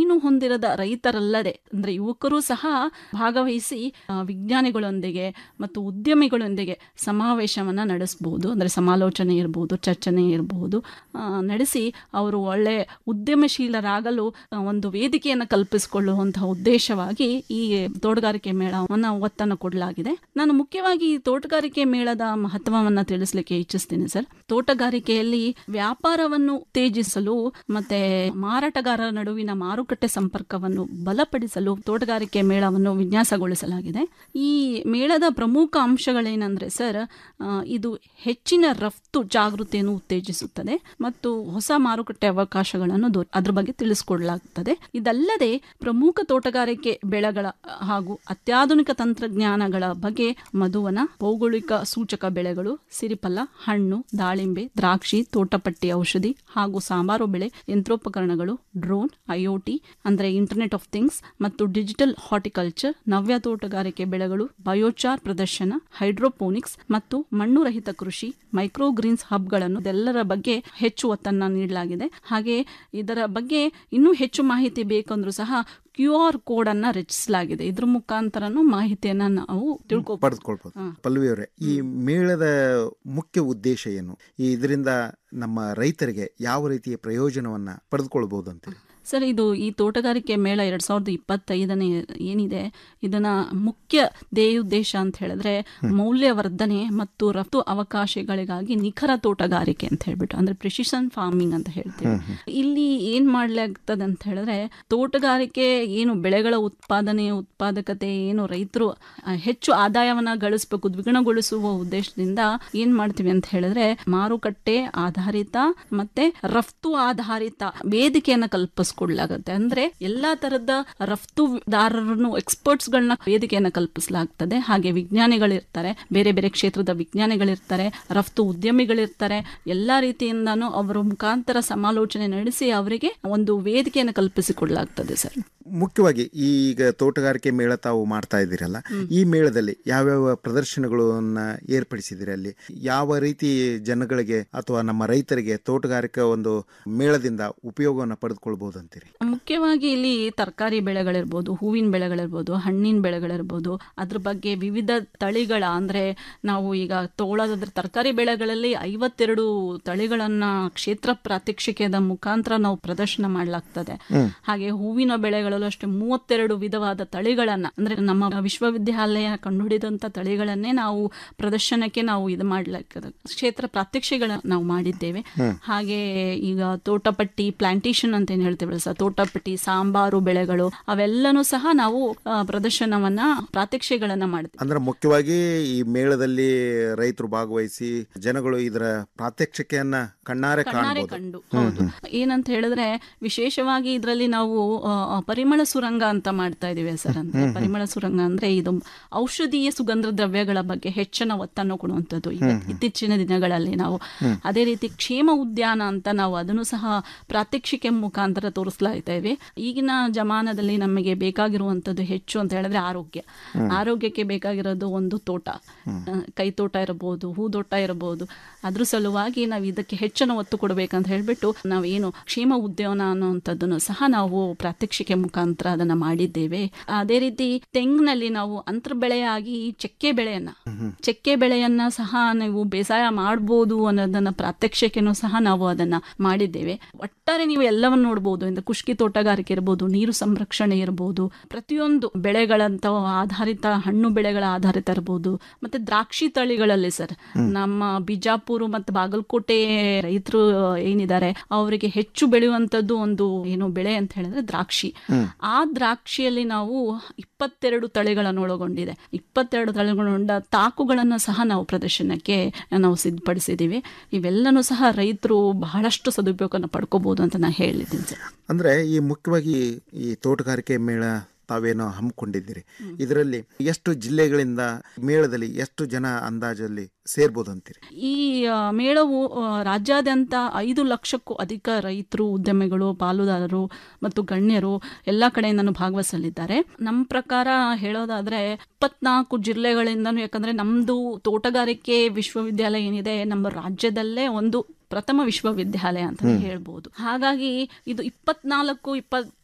ಜಮೀನು ಹೊಂದಿರದ ರೈತರಲ್ಲದೆ ಅಂದ್ರೆ ಯುವಕರು ಸಹ ಭಾಗವಹಿಸಿ ಆ, ವಿಜ್ಞಾನಿಗಳೊಂದಿಗೆ ಮತ್ತು ಉದ್ಯಮಿಗಳೊಂದಿಗೆ ಸಮಾವೇಶವನ್ನ ನಡೆಸಬಹುದು ಅಂದ್ರೆ ಸಮಾಲೋಚನೆ ಇರಬಹುದು ಚರ್ಚನೆ ಇರಬಹುದು ಆ, ನಡೆಸಿ ಅವರು ಒಳ್ಳೆ ಉದ್ಯಮಶೀಲರಾಗಲು ಆ, ಒಂದು ವೇದಿಕೆಯನ್ನು ಕಲ್ಪಿಸಿಕೊಳ್ಳುವಂತಹ ಉದ್ದೇಶವಾಗಿ ಈ ತೋಟಗಾರಿಕೆ ಮೇಳವನ್ನು ಒತ್ತನ್ನು ಕೊಡಲಾಗಿದೆ ನಾನು ಮುಖ್ಯವಾಗಿ ಈ ತೋಟಗಾರಿಕೆ ಮೇಳದ ಮಹತ್ವವನ್ನ ತಿಳಿಸ್ಲಿಕ್ಕೆ ಇಚ್ಛಿಸ್ತೀನಿ ಸರ್ ತೋಟಗಾರಿಕೆಯಲ್ಲಿ ವ್ಯಾಪಾರವನ್ನು ಉತ್ತೇಜಿಸಲು ಮತ್ತೆ ಮಾರಾಟಗಾರರ ನಡುವಿನ ಮಾರುಕಟ್ಟೆ ಸಂಪರ್ಕವನ್ನು ಬಲಪಡಿಸಲು ತೋಟಗಾರಿಕೆ ಮೇಳವನ್ನು ವಿನ್ಯಾಸಗೊಳಿಸಲಾಗಿದೆ ಈ ಮೇಳದ ಪ್ರಮುಖ ಅಂಶಗಳೇನೆಂದ್ರೆ ಸರ್ ಆ, ಇದು ಹೆಚ್ಚಿನ ರಫ್ತು ಜಾಗೃತಿಯನ್ನು ಉತ್ತೇಜಿಸುತ್ತದೆ ಮತ್ತು ಹೊಸ ಮಾರುಕಟ್ಟೆ ಅವಕಾಶಗಳನ್ನು ದೊ- ಅದ್ರ ಬಗ್ಗೆ ತಿಳಿಸಿಕೊಡಲಾಗುತ್ತದೆ ಇದಲ್ಲದೆ ಪ್ರಮುಖ ತೋಟಗಾರಿಕೆ ಬೆಳೆಗಳ ಹಾಗೂ ಅತ್ಯಾಧುನಿಕ ತಂತ್ರಜ್ಞಾನಗಳ ಬಗ್ಗೆ ಮಧುವನ ಭೌಗೋಳಿಕ ಸೂಚಕ ಬೆಳೆಗಳು ಸಿರಿಫಲ ಹಣ್ಣು ದಾಳಿಂಬೆ ದ್ರಾಕ್ಷಿ ತೋಟಪಟ್ಟಿ ಔಷಧಿ ಹಾಗೂ ಸಾಂಬಾರು ಬೆಳೆ ಯಂತ್ರೋಪಕರಣಗಳು ಡ್ರೋನ್ ಐಒಟಿ ಅಂದ್ರೆ ಇಂಟರ್ನೆಟ್ ಆಫ್ ಥಿಂಗ್ಸ್ ಮತ್ತು ಡಿಜಿಟಲ್ ಹಾರ್ಟಿಕಲ್ಚರ್ ನವ್ಯ ತೋಟಗಾರಿಕೆ ಬೆಳೆಗಳು ಬಯೋಚಾರ್ ಪ್ರದರ್ಶನ ಹೈಡ್ರೋಪೋನಿಕ್ಸ್ ಮತ್ತು ಮಣ್ಣು ರಹಿತ ಕೃಷಿ ಮೈಕ್ರೋ ಗ್ರೀನ್ಸ್ ಹಬ್ಗಳನ್ನು ಇದೆಲ್ಲರ ಬಗ್ಗೆ ಹೆಚ್ಚು ಒತ್ತನ್ನ ನೀಡಲಾಗಿದೆ ಹಾಗೆ ಇದರ ಬಗ್ಗೆ ಇನ್ನೂ ಹೆಚ್ಚು ಮಾಹಿತಿ ಬೇಕಂದ್ರೂ ಸಹ ಕ್ಯೂ ಆರ್ ಕೋಡ್ ಅನ್ನ ರಚಿಸಲಾಗಿದೆ ಇದ್ರ ಮುಖಾಂತರನು ಮಾಹಿತಿಯನ್ನ ನಾವು ತಿಳ್ಕೊ ಪಡೆದುಕೊಳ್ಬೋದು ಪಲ್ವಿ ಅವರೇ ಈ ಮೇಳದ ಮುಖ್ಯ ಉದ್ದೇಶ ಏನು ಈ ಇದರಿಂದ ನಮ್ಮ ರೈತರಿಗೆ ಯಾವ ರೀತಿಯ ಪ್ರಯೋಜನವನ್ನ ಪಡೆದುಕೊಳ್ಬಹುದು ಅಂತೀರಿ ಸರ್ ಇದು ಈ ತೋಟಗಾರಿಕೆ ಮೇಳ ಎರಡ್ ಸಾವಿರದ ಇಪ್ಪತ್ತೈದನೇ ಏನಿದೆ ಇದನ್ನ ಮುಖ್ಯ ಧ್ಯೇಯೋದ್ದೇಶ ಅಂತ ಹೇಳಿದ್ರೆ ಮೌಲ್ಯವರ್ಧನೆ ಮತ್ತು ರಫ್ತು ಅವಕಾಶಗಳಿಗಾಗಿ ನಿಖರ ತೋಟಗಾರಿಕೆ ಅಂತ ಹೇಳ್ಬಿಟ್ಟು ಅಂದ್ರೆ ಪ್ರಿಸಿಷನ್ ಫಾರ್ಮಿಂಗ್ ಅಂತ ಹೇಳ್ತೀವಿ ಇಲ್ಲಿ ಏನ್ ಮಾಡ್ಲಾಗ್ತದೆ ಅಂತ ಹೇಳಿದ್ರೆ ತೋಟಗಾರಿಕೆ ಏನು ಬೆಳೆಗಳ ಉತ್ಪಾದನೆ ಉತ್ಪಾದಕತೆ ಏನು ರೈತರು ಆ, ಹೆಚ್ಚು ಆದಾಯವನ್ನ ಗಳಿಸಬೇಕು ದ್ವಿಗುಣಗೊಳಿಸುವ ಉದ್ದೇಶದಿಂದ ಏನ್ ಮಾಡ್ತೀವಿ ಅಂತ ಹೇಳಿದ್ರೆ ಮಾರುಕಟ್ಟೆ ಆಧಾರಿತ ಮತ್ತೆ ರಫ್ತು ಆಧಾರಿತ ವೇದಿಕೆಯನ್ನ ಕಲ್ಪಿಸ್ಕೊಡ್ಲಾಗತ್ತೆ ಅಂದ್ರೆ ಎಲ್ಲಾ ತರದ ರಫ್ತುದಾರರನ್ನು ಎಕ್ಸ್ಪರ್ಟ್ಸ್ ಗಳನ್ನ ವೇದಿಕೆಯನ್ನ ಕಲ್ಪಿಸಲಾಗ್ತದೆ ಹಾಗೆ ವಿಜ್ಞಾನಿಗಳಿರ್ತಾರೆ ಬೇರೆ ಬೇರೆ ಕ್ಷೇತ್ರದ ವಿಜ್ಞಾನಿಗಳಿರ್ತಾರೆ ರಫ್ತು ಉದ್ಯಮಿಗಳಿರ್ತಾರೆ ಎಲ್ಲಾ ರೀತಿಯಿಂದಾನು ಅವರ ಮುಖಾಂತರ ಸಮಾಲೋಚನೆ ನಡೆಸಿ ಅವರಿಗೆ ಒಂದು ವೇದಿಕೆಯನ್ನು ಕಲ್ಪಿಸಿಕೊಡ್ಲಾಗ್ತದೆ ಸರ್ ಮುಖ್ಯವಾಗಿ ಈಗ ತೋಟಗಾರಿಕೆ ಮೇಳ ತಾವು ಮಾಡ್ತಾ ಇದ್ದೀರಲ್ಲ ಈ ಮೇಳದಲ್ಲಿ ಯಾವ್ಯಾವ ಪ್ರದರ್ಶನಗಳನ್ನ ಏರ್ಪಡಿಸಿದಿರಿ ಅಲ್ಲಿ ಯಾವ ರೀತಿ ಜನಗಳಿಗೆ ಅಥವಾ ನಮ್ಮ ರೈತರಿಗೆ ತೋಟಗಾರಿಕಾ ಒಂದು ಮೇಳದಿಂದ ಉಪಯೋಗವನ್ನು ಪಡೆದುಕೊಳ್ಬಹುದು ಅಂತೀರಿ ಮುಖ್ಯವಾಗಿ ಇಲ್ಲಿ ತರಕಾರಿ ಬೆಳೆಗಳಿರ್ಬೋದು ಹೂವಿನ ಬೆಳೆಗಳಿರ್ಬೋದು ಹಣ್ಣಿನ ಬೆಳೆಗಳಿರ್ಬೋದು ಅದ್ರ ಬಗ್ಗೆ ವಿವಿಧ ತಳಿಗಳ ಅಂದ್ರೆ ನಾವು ಈಗ ತೋಳದ ತರಕಾರಿ ಬೆಳೆಗಳಲ್ಲಿ ಐವತ್ತೆರಡು ತಳಿಗಳನ್ನ ಕ್ಷೇತ್ರ ಪ್ರಾತ್ಯಕ್ಷಿಕೆದ ಮುಖಾಂತರ ನಾವು ಪ್ರದರ್ಶನ ಮಾಡಲಾಗ್ತದೆ ಹ್ಮ್. ಹಾಗೆ ಹೂವಿನ ಬೆಳೆಗಳಲ್ಲೂ ಅಷ್ಟೇ ಮೂವತ್ತೆರಡು ವಿಧವಾದ ತಳಿಗಳನ್ನ ಅಂದ್ರೆ ನಮ್ಮ ವಿಶ್ವವಿದ್ಯಾಲಯ ಕಂಡುಹಿಡಿದಂತ ತಳಿಗಳನ್ನೇ ನಾವು ಪ್ರದರ್ಶನಕ್ಕೆ ನಾವು ಇದು ಮಾಡ್ಲಾಗ್ತದೆ ಕ್ಷೇತ್ರ ಪ್ರಾತ್ಯಕ್ಷಿಗಳ ನಾವು ಮಾಡಿದ್ದೇವೆ ಹ್ಮ್. ಹಾಗೆ ಈಗ ತೋಟಪಟ್ಟಿ ಪ್ಲಾಂಟೇಶನ್ ಅಂತ ಏನ್ ಹೇಳ್ತೇವಲ್ಲ ಸರ್ ತೋಟಪಟ್ಟಿ ಸಾಂಬಾರು ಬೆಳೆಗಳು ಅವೆಲ್ಲನೂ ಸಹ ನಾವು ಆ, ಪ್ರದರ್ಶನವನ್ನ ಪ್ರಾತ್ಯಕ್ಷಿಗಳನ್ನ ಮಾಡ್ತೀವಿ ಅಂದ್ರೆ ಮುಖ್ಯವಾಗಿ ಈ ಮೇಳದಲ್ಲಿ ರೈತರು ಭಾಗವಹಿಸಿ ಜನಗಳು ಇದರ ಪ್ರಾತ್ಯಕ್ಷಿಕೆಯನ್ನ ಕಣ್ಣಾರೆ ಕಣ್ಣಾರೆ ಕಾಣಬಹುದು ಕಂಡು ಹೌದು ಏನಂತ ಹೇಳಿದ್ರೆ ವಿಶೇಷವಾಗಿ ಇದರಲ್ಲಿ ನಾವು ಆ, ಆ, ಪರಿಮಳ ಸುರಂಗ ಅಂತ ಮಾಡ್ತಾ ಇದೀವಿ ಸರ್ ಅಂದ್ರೆ ಹ್ಮ್, ಹ್ಮ್. ಪರಿಮಳ ಸುರಂಗ ಅಂದ್ರೆ ಇದು ಔಷಧೀಯ ಸುಗಂಧ ದ್ರವ್ಯಗಳ ಬಗ್ಗೆ ಹೆಚ್ಚಿನ ಒತ್ತನ್ನು ಕೊಡುವಂಥದ್ದು ಈಗ ಹ್ಮ್, ಹ್ಮ್. ಇತ್ತೀಚಿನ ದಿನಗಳಲ್ಲಿ ನಾವು ಹ್ಮ್. ಅದೇ ರೀತಿ ಕ್ಷೇಮ ಉದ್ಯಾನ ಅಂತ ನಾವು ಅದನ್ನು ಸಹ ಪ್ರಾತ್ಯಕ್ಷಿಕೆ ಮುಖಾಂತರ ತೋರಿಸ್ಲಾಗ್ತಾ ಇವೆ ಈಗಿನ ಜಮಾನದಲ್ಲಿ ನಮಗೆ ಬೇಕಾಗಿರುವಂಥದ್ದು ಹೆಚ್ಚು ಅಂತ ಹೇಳಿದ್ರೆ ಆರೋಗ್ಯ ಹ್ಮ್. ಆರೋಗ್ಯಕ್ಕೆ ಬೇಕಾಗಿರೋದು ಒಂದು ತೋಟ ಆ, ಕೈ ತೋಟ ಇರಬಹುದು ಹೂದೋಟ ಇರಬಹುದು ಅದ್ರ ಸಲುವಾಗಿ ನಾವು ಇದಕ್ಕೆ ಹೆಚ್ಚಿನ ಒತ್ತು ಕೊಡಬೇಕಂತ ಹೇಳ್ಬಿಟ್ಟು ನಾವು ಏನು ಕ್ಷೇಮ ಉದ್ಯಾನ ಅನ್ನುವಂಥದ್ದನ್ನು ಸಹ ನಾವು ಪ್ರಾತ್ಯಕ್ಷಿಕೆ ಮುಖಾಂತರ ಅದನ್ನ ಮಾಡಿದ್ದೇವೆ ಅದೇ ರೀತಿ ತೆಂಗಿನಲ್ಲಿ ನಾವು ಅಂತರ್ ಬೆಳೆಯಾಗಿ ಚಕ್ಕೆ ಬೆಳೆಯನ್ನ ಚಕ್ಕೆ ಬೆಳೆಯನ್ನ ಸಹ ನೀವು ಬೇಸಾಯ ಮಾಡ್ಬೋದು ಅನ್ನೋದನ್ನ ಪ್ರಾತ್ಯಕ್ಷಿಕೆನೂ ಸಹ ನಾವು ಅದನ್ನ ಮಾಡಿದ್ದೇವೆ ಒಟ್ಟಾರೆ ನೀವು ಎಲ್ಲವನ್ನು ನೋಡ್ಬೋದು ಇಂದ ಕುಷ್ಕಿ ತೋಟಗಾರಿಕೆ ಇರ್ಬೋದು ನೀರು ಸಂರಕ್ಷಣೆ ಇರ್ಬೋದು ಪ್ರತಿಯೊಂದು ಬೆಳೆಗಳಂತ ಆಧಾರಿತ ಹಣ್ಣು ಬೆಳೆಗಳ ಆಧಾರಿತ ಇರ್ಬೋದು ಮತ್ತೆ ದ್ರಾಕ್ಷಿ ತಳಿಗಳಲ್ಲಿ ಸರ್ ನಮ್ಮ ಬಿಜಾಪುರ ಮತ್ತು ಬಾಗಲಕೋಟೆ ರೈತರು ಏನಿದ್ದಾರೆ ಅವರಿಗೆ ಹೆಚ್ಚು ಬೆಳೆಯುವಂತದ್ದು ಒಂದು ಏನು ಬೆಳೆ ಅಂತ ಹೇಳಿದ್ರೆ ದ್ರಾಕ್ಷಿ ಹ್ಮ್. ಆ ದ್ರಾಕ್ಷಿಯಲ್ಲಿ ನಾವು ಇಪ್ಪತ್ತೆರಡು ತಳಿಗಳನ್ನು ಒಳಗೊಂಡಿದೆ ಇಪ್ಪತ್ತೆರಡು ತಳಿಗಳೊಂಡ ತಾಕುಗಳನ್ನು ಸಹ ನಾವು ಪ್ರದರ್ಶನಕ್ಕೆ ನಾವು ಸಿದ್ಧಪಡಿಸಿದ್ದೀವಿ ಇವೆಲ್ಲನೂ ಸಹ ರೈತರು ಬಹಳಷ್ಟು ಸದುಪಯೋಗವನ್ನು ಪಡ್ಕೋಬಹುದು ಅಂತ ನಾನು ಹೇಳಿದ್ದೀನಿ ಸರ್ ಅಂದ್ರೆ ಈ ಮುಖ್ಯವಾಗಿ ಈ ತೋಟಗಾರಿಕೆ ಮೇಳ ತಾವೇನೋ ಹಮ್ಮಿಕೊಂಡಿದ್ದೀರಿ ಇದರಲ್ಲಿ ಎಷ್ಟು ಜಿಲ್ಲೆಗಳಿಂದ ಮೇಳದಲ್ಲಿ ಎಷ್ಟು ಜನ ಅಂದಾಜಲ್ಲಿ ಸೇರ್ಬೋದು ಅಂತೀರಿ ಈ ಆ, ಮೇಳವು ಆ, ರಾಜ್ಯಾದ್ಯಂತ ಐದು ಲಕ್ಷಕ್ಕೂ ಅಧಿಕ ರೈತರು ಉದ್ಯಮಿಗಳು ಪಾಲುದಾರರು ಮತ್ತು ಗಣ್ಯರು ಎಲ್ಲ ಕಡೆಯಿಂದನೂ ಭಾಗವಹಿಸಲಿದ್ದಾರೆ ನಮ್ಮ ಪ್ರಕಾರ ಹೇಳೋದಾದ್ರೆ ಇಪ್ಪತ್ನಾಲ್ಕು ಜಿಲ್ಲೆಗಳಿಂದನೂ ಯಾಕಂದ್ರೆ ನಮ್ದು ತೋಟಗಾರಿಕೆ ವಿಶ್ವವಿದ್ಯಾಲಯ ಏನಿದೆ ನಮ್ಮ ರಾಜ್ಯದಲ್ಲೇ ಒಂದು ಪ್ರಥಮ ವಿಶ್ವವಿದ್ಯಾಲಯ ಅಂತ ಹ್ಮ್. ಹೇಳ್ಬೋದು ಹಾಗಾಗಿ ಇದು ಇಪ್ಪತ್ನಾಲ್ಕು ಇಪ್ಪತ್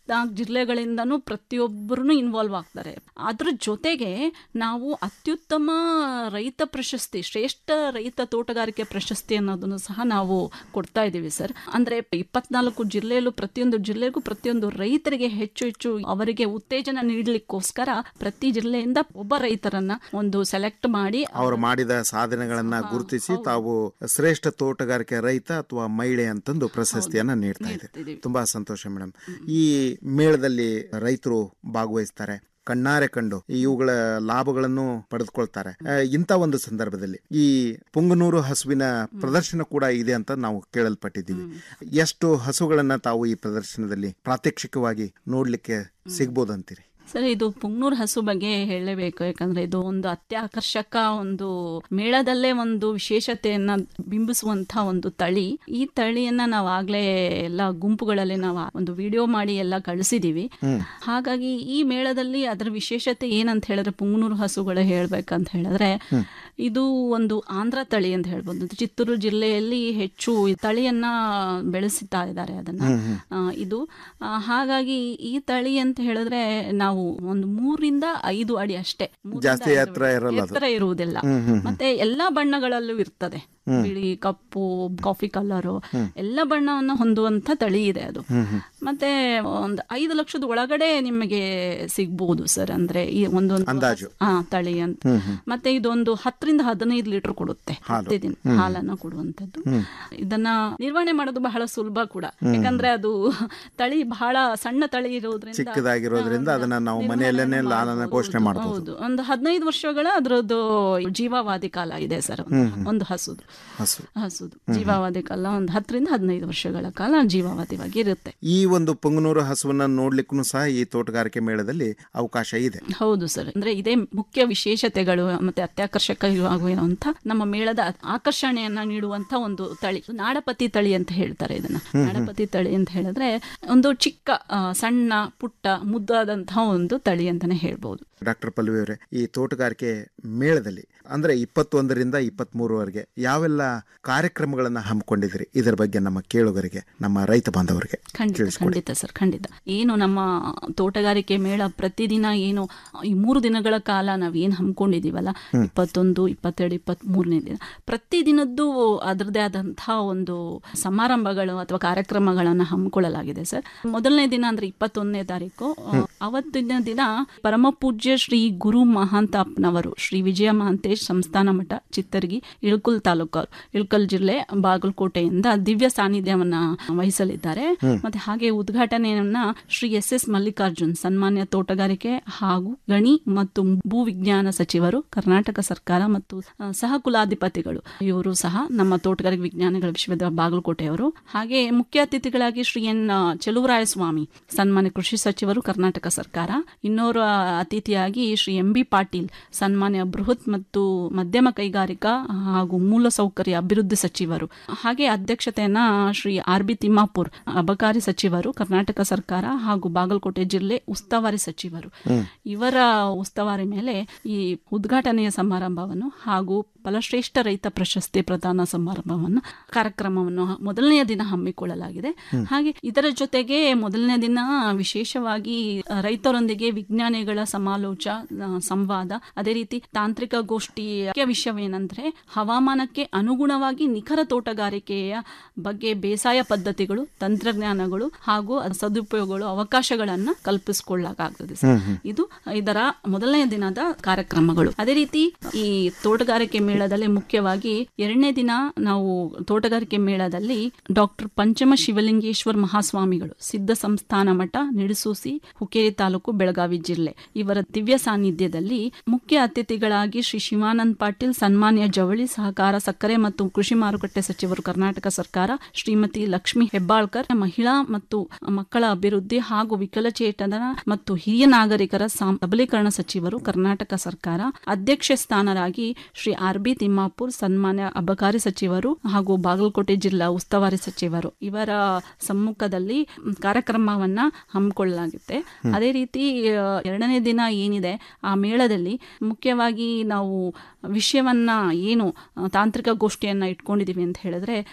ಇಪ್ಪತ್ನಾಲ್ಕು ಜಿಲ್ಲೆಗಳಿಂದನೂ ಪ್ರತಿಯೊಬ್ಬರೂ ಇನ್ವಾಲ್ವ್ ಆಗ್ತಾರೆ ಅದ್ರ ಜೊತೆಗೆ ನಾವು ಅತ್ಯುತ್ತಮ ರೈತ ಪ್ರಶಸ್ತಿ ಶ್ರೇಷ್ಠ ರೈತ ತೋಟಗಾರಿಕೆ ಪ್ರಶಸ್ತಿ ಅನ್ನೋದನ್ನು ಸಹ ನಾವು ಕೊಡ್ತಾ ಇದ್ದೀವಿ ಸರ್ ಅಂದ್ರೆ ಇಪ್ಪತ್ನಾಲ್ಕು ಜಿಲ್ಲೆಯಲ್ಲೂ ಪ್ರತಿಯೊಂದು ಜಿಲ್ಲೆಗೂ ಪ್ರತಿಯೊಂದು ರೈತರಿಗೆ ಹೆಚ್ಚು ಹೆಚ್ಚು ಅವರಿಗೆ ಉತ್ತೇಜನ ನೀಡಲಿಕ್ಕೋಸ್ಕರ ಪ್ರತಿ ಜಿಲ್ಲೆಯಿಂದ ಒಬ್ಬ ರೈತರನ್ನ ಒಂದು ಸೆಲೆಕ್ಟ್ ಮಾಡಿ ಅವರು ಮಾಡಿದ ಸಾಧನೆಗಳನ್ನ ಗುರುತಿಸಿ ತಾವು ಶ್ರೇಷ್ಠ ತೋಟಗಾರಿಕೆ ರೈತ ಅಥವಾ ಮಹಿಳೆ ಅಂತಂದು ಪ್ರಶಸ್ತಿಯನ್ನ ನೀಡ್ತಾ ಇದೆ ತುಂಬಾ ಸಂತೋಷ ಮೇಡಮ್ ಈ ಮೇಳದಲ್ಲಿ ರೈತರು ಭಾಗವಹಿಸ್ತಾರೆ ಕಣ್ಣಾರೆ ಕಂಡು ಇವುಗಳ ಲಾಭಗಳನ್ನು ಪಡೆದುಕೊಳ್ತಾರೆ ಆ, ಇಂಥ ಒಂದು ಸಂದರ್ಭದಲ್ಲಿ ಈ ಪುಂಗನೂರು ಹಸುವಿನ ಪ್ರದರ್ಶನ ಕೂಡ ಇದೆ ಅಂತ ನಾವು ಕೇಳಲ್ಪಟ್ಟಿದ್ದೀವಿ ಎಷ್ಟು ಹಸುಗಳನ್ನ ತಾವು ಈ ಪ್ರದರ್ಶನದಲ್ಲಿ ಪ್ರಾತ್ಯಕ್ಷಿಕವಾಗಿ ನೋಡ್ಲಿಕ್ಕೆ ಸಿಗ್ಬೋದಂತೀರಿ ಸರ್ ಇದು ಪುಂಗ್ನೂರ್ ಹಸು ಬಗ್ಗೆ ಹೇಳಲೇಬೇಕು ಯಾಕಂದ್ರೆ ಇದು ಒಂದು ಅತ್ಯಾಕರ್ಷಕ ಒಂದು ಮೇಳದಲ್ಲೇ ಒಂದು ವಿಶೇಷತೆಯನ್ನ ಬಿಂಬಿಸುವಂತ ಒಂದು ತಳಿ ಈ ತಳಿಯನ್ನ ನಾವು ಆಗ್ಲೇ ಎಲ್ಲ ಗುಂಪುಗಳಲ್ಲಿ ನಾವು ಒಂದು ವಿಡಿಯೋ ಮಾಡಿ ಎಲ್ಲ ಕಳಿಸಿದೀವಿ ಹಾಗಾಗಿ ಈ ಮೇಳದಲ್ಲಿ ಅದರ ವಿಶೇಷತೆ ಏನಂತ ಹೇಳಿದ್ರೆ ಪುಂಗ್ನೂರು ಹಸುಗಳು ಹೇಳ್ಬೇಕಂತ ಹೇಳಿದ್ರೆ ಇದು ಒಂದು ಆಂಧ್ರ ತಳಿ ಅಂತ ಹೇಳ್ಬೋದು ಚಿತ್ತೂರು ಜಿಲ್ಲೆಯಲ್ಲಿ ಹೆಚ್ಚು ಈ ತಳಿಯನ್ನ ಬೆಳೆಸುತ್ತಾ ಇದ್ದಾರೆ ಅದನ್ನ ಆ, ಇದು ಆ, ಹಾಗಾಗಿ ಈ ತಳಿ ಅಂತ ಹೇಳಿದ್ರೆ ನಾವು ಒಂದು ಮೂರಿಂದ ಐದು ಅಡಿ ಅಷ್ಟೇ ಮೂರಿಂದ ಜಾಸ್ತಿ ಐದು ಎತ್ತರ ಅಡಿ. ಇರಲ್ಲ ಅದು. ಎತ್ತರ ಇರುವುದಿಲ್ಲ ಹ್ಮ್, ಹ್ಮ್, ಹ್ಮ್. ಮತ್ತೆ ಎಲ್ಲಾ ಬಣ್ಣಗಳಲ್ಲೂ ಇರ್ತದೆ ಹ್ಮ್. ಬಿಳಿ ಕಪ್ಪು ಕಾಫಿ ಕಲರು ಎಲ್ಲ ಬಣ್ಣವನ್ನು ಹೊಂದುವಂತ ತಳಿ ಇದೆ ಅದು ಹ್ಮ್, ಹ್ಮ್. ಮತ್ತೆ ಒಂದು ಐದು ಲಕ್ಷದ ಒಳಗಡೆ ನಿಮಗೆ ಸಿಗ್ಬೋದು ಸರ್ ಅಂದ್ರೆ ಈ ಒಂದೊಂದು ಅಂದಾಜು. ಹಾ ತಳಿ ಅಂತ ಹ್ಮ್, ಹ್ಮ್. ಮತ್ತೆ ಇದೊಂದು ಹತ್ತರಿಂದ ಹದಿನೈದು ಲೀಟರ್ ಕೊಡುತ್ತೆ ಹಾಲು. ಪ್ರತಿದಿನ ಹ್ಮ್. ಹಾಲನ್ನ ಕೊಡುವಂತದ್ದು ಹ್ಮ್. ಇದನ್ನ ನಿರ್ವಹಣೆ ಮಾಡೋದು ಬಹಳ ಸುಲಭ ಕೂಡ ಹ್ಮ್. ಯಾಕಂದ್ರೆ ಅದು ತಳಿ ಬಹಳ ಸಣ್ಣ ತಳಿ ಇರೋದ್ರಿಂದ ಚಿಕ್ಕದಾಗಿರೋದ್ರಿಂದ ಅದನ್ನ ನಾವು ಮನೆಯಲ್ಲೇನೆ ಲಾಲನ ಪೋಷಣೆ ಮಾಡಬಹುದು ಹೌದು ಒಂದು ಹದಿನೈದು ವರ್ಷಗಳ ಅದರದ್ದು ಜೀವಾವಧಿ ಕಾಲ ಇದೆ ಸರ್ ಒಂದು- ಹ್ಮ್, ಹ್ಮ್. ಒಂದು ಹಸುದು ಹಸು ಹಸುದು ಜೀವಾವಧಿ ಕಾಲ ಒಂದು ಹತ್ತರಿಂದ ಹದಿನೈದು ವರ್ಷಗಳ ಕಾಲ ಜೀವಾವಧಿವಾಗಿ ಇರುತ್ತೆ ಈ ಒಂದು ಪುಂಗನೂರು ಹಸುವನ್ನ ನೋಡ್ಲಿಕ್ಕೂ ಸಹ ಈ ತೋಟಗಾರಿಕೆ ಮೇಳದಲ್ಲಿ ಅವಕಾಶ ಇದೆ ಹೌದು ಸರ್ ಅಂದ್ರೆ ಇದೇ ಮುಖ್ಯ ವಿಶೇಷತೆಗಳು ಮತ್ತೆ ಅತ್ಯಾಕರ್ಷಕವಾಗುವಂತ ನಮ್ಮ ಮೇಳದ ಆಕರ್ಷಣೆಯನ್ನ ನೀಡುವಂತ ಒಂದು ತಳಿ ನಾಡಪತಿ ತಳಿ ಅಂತ ಹೇಳ್ತಾರೆ ಇದನ್ನ ಹ್ಮ್. ನಾಡಪತಿ ತಳಿ ಅಂತ ಹೇಳಿದ್ರೆ ಒಂದು ಚಿಕ್ಕ ಆ, ಸಣ್ಣ ಪುಟ್ಟ ಮುದ್ದಾದಂತಹ ಒಂದು ತಳಿ ಅಂತಾನೆ ಹೇಳ್ಬೋದು ಡಾಕ್ಟರ್ ಪಲ್ವಿ ಅವರೇ ಈ ತೋಟಗಾರಿಕೆ ಮೇಳದಲ್ಲಿ ಅಂದ್ರೆ ಇಪ್ಪತ್ತೊಂದರಿಂದ ಇಪ್ಪತ್ತ್ ಮೂರವರೆಗೆ ಯಾವೆಲ್ಲ ಕಾರ್ಯಕ್ರಮಗಳನ್ನ ಹಮ್ಮಿಕೊಂಡಿದ್ರಿ ಇದರ ಬಗ್ಗೆ ನಮ್ಮ ಕೇಳುಗರಿಗೆ ನಮ್ಮ ರೈತ ಬಾಂಧವರಿಗೆ ಖಂಡಿತ ತಿಳಿಸ್ಕೊಡಿ ಖಂಡಿತ ಸರ್ ಖಂಡಿತ ಏನು ನಮ್ಮ ತೋಟಗಾರಿಕೆ ಮೇಳ ಪ್ರತಿದಿನ ಏನು ಈ ಮೂರು ದಿನಗಳ ಕಾಲ ನಾವು ಏನು ಹಮ್ಮಿಕೊಂಡಿದೀವಲ್ಲ ಇಪ್ಪತ್ತೊಂದು ಇಪ್ಪತ್ತೆರಡು ಇಪ್ಪತ್ತ್ ಮೂರನೇ ದಿನ ಪ್ರತಿದಿನದ್ದು ಅದರದೇ ಆದಂತಹ ಒಂದು ಸಮಾರಂಭಗಳು ಅಥವಾ ಕಾರ್ಯಕ್ರಮಗಳನ್ನು ಹಮ್ಮಿಕೊಳ್ಳಲಾಗಿದೆ ಸರ್ ಮೊದಲನೇ ದಿನ ಅಂದ್ರೆ ಇಪ್ಪತ್ತೊಂದನೇ ತಾರೀಕು ಆ, ಅವತ್ತಿನ ದಿನ ಪರಮ ಪೂಜ್ಯ ಶ್ರೀ ಗುರು ಮಹಾಂತಪ್ಪನವರು ಶ್ರೀ ವಿಜಯ ಮಹಾಂತೇಶ್ ಸಂಸ್ಥಾನ ಮಠ ಚಿತ್ತರ್ಗಿ ಇಳಕುಲ್ ತಾಲೂಕು ಇಳಕಲ್ ಜಿಲ್ಲೆ ಬಾಗಲಕೋಟೆಯಿಂದ ದಿವ್ಯ ಸಾನ್ನಿಧ್ಯವನ್ನ ವಹಿಸಲಿದ್ದಾರೆ ಹ್ಮ್. ಮತ್ತೆ ಹಾಗೆ ಉದ್ಘಾಟನೆಯನ್ನ ಶ್ರೀ ಎಸ್ ಎಸ್ ಮಲ್ಲಿಕಾರ್ಜುನ್ ಸನ್ಮಾನ್ಯ ತೋಟಗಾರಿಕೆ ಹಾಗೂ ಗಣಿ ಮತ್ತು ಭೂ ವಿಜ್ಞಾನ ಸಚಿವರು ಕರ್ನಾಟಕ ಸರ್ಕಾರ ಮತ್ತು ಆ, ಸಹ ಕುಲಾಧಿಪತಿಗಳು ಇವರು ಸಹ ನಮ್ಮ ತೋಟಗಾರಿಕೆ ವಿಜ್ಞಾನಗಳ ವಿಶ್ವವಿದ್ಯಾಲಯ ಬಾಗಲಕೋಟೆಯವರು ಹಾಗೆ ಮುಖ್ಯ ಅತಿಥಿಗಳಾಗಿ ಶ್ರೀ ಎನ್ ಚೆಲುವರಾಯ ಸ್ವಾಮಿ ಸನ್ಮಾನ್ಯ ಕೃಷಿ ಸಚಿವರು ಕರ್ನಾಟಕ ಸರ್ಕಾರ ಇನ್ನೋರ್ವ ಅತಿಥಿಯಾಗಿ ಶ್ರೀ ಎಂ ಬಿ ಪಾಟೀಲ್ ಸನ್ಮಾನ್ಯ ಬೃಹತ್ ಮತ್ತು ಮಧ್ಯಮ ಕೈಗಾರಿಕಾ ಹಾಗೂ ಮೂಲಸೌಕರ್ಯ ಅಭಿವೃದ್ಧಿ ಸಚಿವರು ಹಾಗೆ ಅಧ್ಯಕ್ಷತೆಯನ್ನ ಶ್ರೀ ಆರ್ ಬಿ ತಿಮ್ಮಾಪುರ್ ಅಬಕಾರಿ ಸಚಿವರು ಕರ್ನಾಟಕ ಸರ್ಕಾರ ಹಾಗೂ ಬಾಗಲಕೋಟೆ ಜಿಲ್ಲೆ ಉಸ್ತುವಾರಿ ಸಚಿವರು ಹ್ಮ್. ಇವರ ಉಸ್ತುವಾರಿ ಮೇಲೆ ಈ ಉದ್ಘಾಟನೆಯ ಸಮಾರಂಭವನ್ನು ಹಾಗೂ ಫಲಶ್ರೇಷ್ಠ ರೈತ ಪ್ರಶಸ್ತಿ ಪ್ರದಾನ ಸಮಾರಂಭವನ್ನು ಕಾರ್ಯಕ್ರಮವನ್ನು ಮೊದಲನೆಯ ದಿನ ಹಮ್ಮಿಕೊಳ್ಳಲಾಗಿದೆ ಹ್ಮ್. ಹಾಗೆ ಇದರ ಜೊತೆಗೆ ಮೊದಲನೇ ದಿನ ವಿಶೇಷವಾಗಿ ಆ, ರೈತರೊಂದಿಗೆ ವಿಜ್ಞಾನಿಗಳ ಸಮಾಲೋಚ ಆ, ಸಂವಾದ ಅದೇ ರೀತಿ ತಾಂತ್ರಿಕ ಗೋಷ್ಠಿಯ ಮುಖ್ಯ ವಿಷಯವೇನೆಂದ್ರೆ ಹವಾಮಾನಕ್ಕೆ ಅನುಗುಣವಾಗಿ ನಿಖರ ತೋಟಗಾರಿಕೆಯ ಬಗ್ಗೆ ಬೇಸಾಯ ಪದ್ಧತಿಗಳು ತಂತ್ರಜ್ಞಾನಗಳು ಹಾಗೂ ಅದರ ಸದುಪಯೋಗಗಳು ಅವಕಾಶಗಳನ್ನ ಕಲ್ಪಿಸಿಕೊಳ್ಳಲಾಗುತ್ತದೆ ಸರ್. ಹ್ಮ್, ಹ್ಮ್. ಇದು ಇದರ ಮೊದಲನೇ ದಿನದ ಕಾರ್ಯಕ್ರಮಗಳು ಅದೇ ರೀತಿ ಈ ತೋಟಗಾರಿಕೆ ಮೇಳದಲ್ಲಿ ಮುಖ್ಯವಾಗಿ ಎರಡನೇ ದಿನ ನಾವು ತೋಟಗಾರಿಕೆ ಮೇಳದಲ್ಲಿ ಡಾಕ್ಟರ್ ಪಂಚಮ ಶಿವಲಿಂಗೇಶ್ವರ ಮಹಾಸ್ವಾಮಿಗಳು ಸಿದ್ಧ ಸಂಸ್ಥಾನ ಮಠ ನಿಡಸೂಸಿ ಹುಕ್ಕೇರಿ ತಾಲೂಕು ಬೆಳಗಾವಿ ಜಿಲ್ಲೆ ಇವರ ದಿವ್ಯ ಸಾನ್ನಿಧ್ಯದಲ್ಲಿ ಮುಖ್ಯ ಅತಿಥಿಗಳಾಗಿ ಶ್ರೀ ಶಿವಾನಂದ್ ಪಾಟೀಲ್ ಸನ್ಮಾನ್ಯ ಜವಳಿ ಸಹಕಾರ ಸಕ್ಕರೆ ಮತ್ತು ಕೃಷಿ ಮಾರುಕಟ್ಟೆ ಸಚಿವರು ಕರ್ನಾಟಕ ಸರ್ಕಾರ ಶ್ರೀಮತಿ ಲಕ್ಷ್ಮಿ ಹೆಬ್ಬಾಳ್ಕರ್ ಮಹಿಳಾ ಮತ್ತು ಮಕ್ಕಳ ಅಭಿವೃದ್ಧಿ ಹಾಗೂ ವಿಕಲಚೇತನ ಮತ್ತು ಹಿರಿಯ ನಾಗರಿಕರ ಸಾಂ- ಸಬಲೀಕರಣ ಸಚಿವರು ಕರ್ನಾಟಕ ಸರ್ಕಾರ ಅಧ್ಯಕ್ಷ ಸ್ಥಾನರಾಗಿ ಶ್ರೀ ಆರ್ ಬಿ ತಿಮ್ಮಾಪುರ್ ಸನ್ಮಾನ್ಯ ಅಬಕಾರಿ ಸಚಿವರು ಹಾಗೂ ಬಾಗಲಕೋಟೆ ಜಿಲ್ಲಾ ಉಸ್ತುವಾರಿ ಸಚಿವರು ಇವರ ಸಮ್ಮುಖದಲ್ಲಿ ಮ್, ಕಾರ್ಯಕ್ರಮವನ್ನ ಹಮ್ಮಿಕೊಳ್ಳಲಾಗುತ್ತೆ ಹ್ಮ್. ಅದೇ ರೀತಿ ಆ, ಎರಡನೇ ದಿನ ಏನಿದೆ ಆ ಮೇಳದಲ್ಲಿ ಮುಖ್ಯವಾಗಿ ನಾವು ವಿಷಯವನ್ನ ಏನು ಆ, ತಾಂತ್ರಿಕ ಗೋಷ್ಠಿಯನ್ನ ಇಟ್ಕೊಂಡಿದೀವಿ ಅಂತ ಹೇಳಿದ್ರೆ ಉತ್ಪ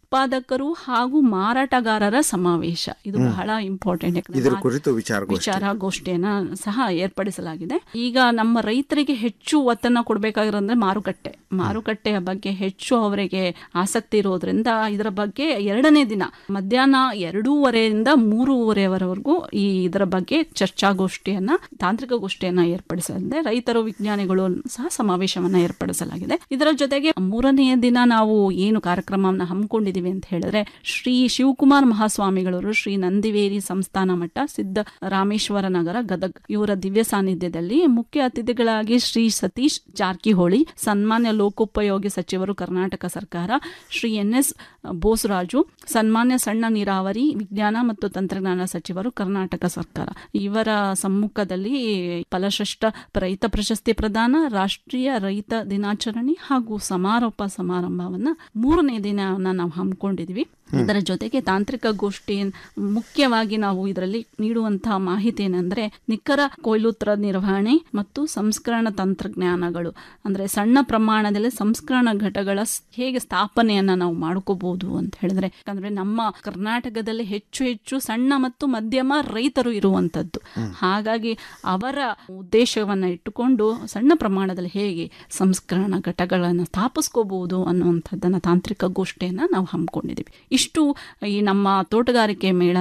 ಉತ್ಪಾದಕರು ಹಾಗೂ ಮಾರಾಟಗಾರರ ಸಮಾವೇಶ ಇದು ಹ್ಮ್. ಬಹಳ ಇಂಪಾರ್ಟೆಂಟ್ ಇದರ ಕುರಿತು ವಿಚಾರಗೋಷ್ಠಿ ವಿಚಾರಗೋಷ್ಠಿಯನ್ನ ಸಹ ಏರ್ಪಡಿಸಲಾಗಿದೆ ಈಗ ನಮ್ಮ ರೈತರಿಗೆ ಹೆಚ್ಚು ಒತ್ತನ್ನ ಕೊಡಬೇಕಾಗಿರೋದ್ರೆ ಮಾರುಕಟ್ಟೆ ಮಾರುಕಟ್ಟೆಯ ಬಗ್ಗೆ ಹೆಚ್ಚು ಅವರಿಗೆ ಆಸಕ್ತಿ ಇರೋದ್ರಿಂದ ಇದರ ಬಗ್ಗೆ ಎರಡನೇ ದಿನ ಮಧ್ಯಾಹ್ನ ಎರಡೂವರೆಯಿಂದ ಮೂರುವರೆವರೆವರೆಗೂ ಈ ಇದರ ಬಗ್ಗೆ ಚರ್ಚಾಗೋಷ್ಠಿಯನ್ನ ತಾಂತ್ರಿಕ ಗೋಷ್ಠಿಯನ್ನ ಏರ್ಪಡಿಸಲಾಗಿದೆ ರೈತರು ವಿಜ್ಞಾನಿಗಳು ಸಹ ಸಮಾವೇಶವನ್ನ ಏರ್ಪಡಿಸಲಾಗಿದೆ ಇದರ ಜೊತೆಗೆ ಮೂರನೆಯ ದಿನ ನಾವು ಏನು ಕಾರ್ಯಕ್ರಮವನ್ನ ಹಮ್ಮಿಕೊಂಡಿದೀವಿ ಅಂತ ಹೇಳಿದ್ರೆ ಶ್ರೀ ಶಿವಕುಮಾರ್ ಮಹಾಸ್ವಾಮಿಗಳವರು ಶ್ರೀ ನಂದಿವೇರಿ ಸಂಸ್ಥಾನ ಮಠ ಸಿದ್ಧ ರಾಮೇಶ್ವರ ನಗರ ಗದಗ್ ಇವರ ದಿವ್ಯ ಸಾನ್ನಿಧ್ಯದಲ್ಲಿ ಮುಖ್ಯ ಅತಿಥಿಗಳಾಗಿ ಶ್ರೀ ಸತೀಶ್ ಜಾರಕಿಹೊಳಿ ಸನ್ಮಾನ್ಯ ಲೋಕೋಪಯೋಗಿ ಸಚಿವರು ಕರ್ನಾಟಕ ಸರ್ಕಾರ ಶ್ರೀ ಎನ್ ಎಸ್ ಬೋಸರಾಜು ಸನ್ಮಾನ್ಯ ಸಣ್ಣ ನೀರಾವರಿ ವಿಜ್ಞಾನ ಮತ್ತು ತಂತ್ರಜ್ಞಾನ ಸಚಿವರು ಕರ್ನಾಟಕ ಸರ್ಕಾರ ಇವರ ಸಮ್ಮುಖದಲ್ಲಿ ಫಲಶ್ರೇಷ್ಠ ರೈತ ಪ್ರಶಸ್ತಿ ಪ್ರದಾನ ರಾಷ್ಟ್ರೀಯ ರೈತ ದಿನಾಚರಣೆ ಹಾಗೂ ಸಮಾರೋಪ ಸಮಾರಂಭವನ್ನ ಮೂರನೇ ದಿನವನ್ನ ನಾವು ಹಮ್ಮಿಕೊಂಡಿದ್ವಿ ಇದರ ಜೊತೆಗೆ ತಾಂತ್ರಿಕ ಗೋಷ್ಠಿ ಮುಖ್ಯವಾಗಿ ನಾವು ಇದರಲ್ಲಿ ನೀಡುವಂತಹ ಮಾಹಿತಿ ಏನಂದ್ರೆ ನಿಖರ ಕೊಯ್ಲುತ್ರ ನಿರ್ವಹಣೆ ಮತ್ತು ಸಂಸ್ಕರಣ ತಂತ್ರಜ್ಞಾನಗಳು ಅಂದ್ರೆ ಸಣ್ಣ ಪ್ರಮಾಣದಲ್ಲಿ ಸಂಸ್ಕರಣ ಘಟಗಳ ಸ್- ಹೇಗೆ ಸ್ಥಾಪನೆಯನ್ನ ನಾವು ಮಾಡ್ಕೋಬಹುದು ಅಂತ ಹೇಳಿದ್ರೆ ಯಾಕಂದ್ರೆ ನಮ್ಮ ಕರ್ನಾಟಕದಲ್ಲಿ ಹೆಚ್ಚು ಹೆಚ್ಚು ಸಣ್ಣ ಮತ್ತು ಮಧ್ಯಮ ರೈತರು ಇರುವಂತದ್ದು ಹಾಗಾಗಿ ಅವರ ಉದ್ದೇಶವನ್ನ ಇಟ್ಟುಕೊಂಡು ಸಣ್ಣ ಪ್ರಮಾಣದಲ್ಲಿ ಹೇಗೆ ಸಂಸ್ಕರಣ ಘಟಗಳನ್ನು ಸ್ಥಾಪಿಸ್ಕೋಬಹುದು ಅನ್ನುವಂಥದ್ದನ್ನ ತಾಂತ್ರಿಕ ಗೋಷ್ಠಿಯನ್ನ ನಾವು ಹಮ್ಮಿಕೊಂಡಿದ್ದೀವಿ ಇಷ್ಟು ಈ ನಮ್ಮ ತೋಟಗಾರಿಕೆ ಮೇಳ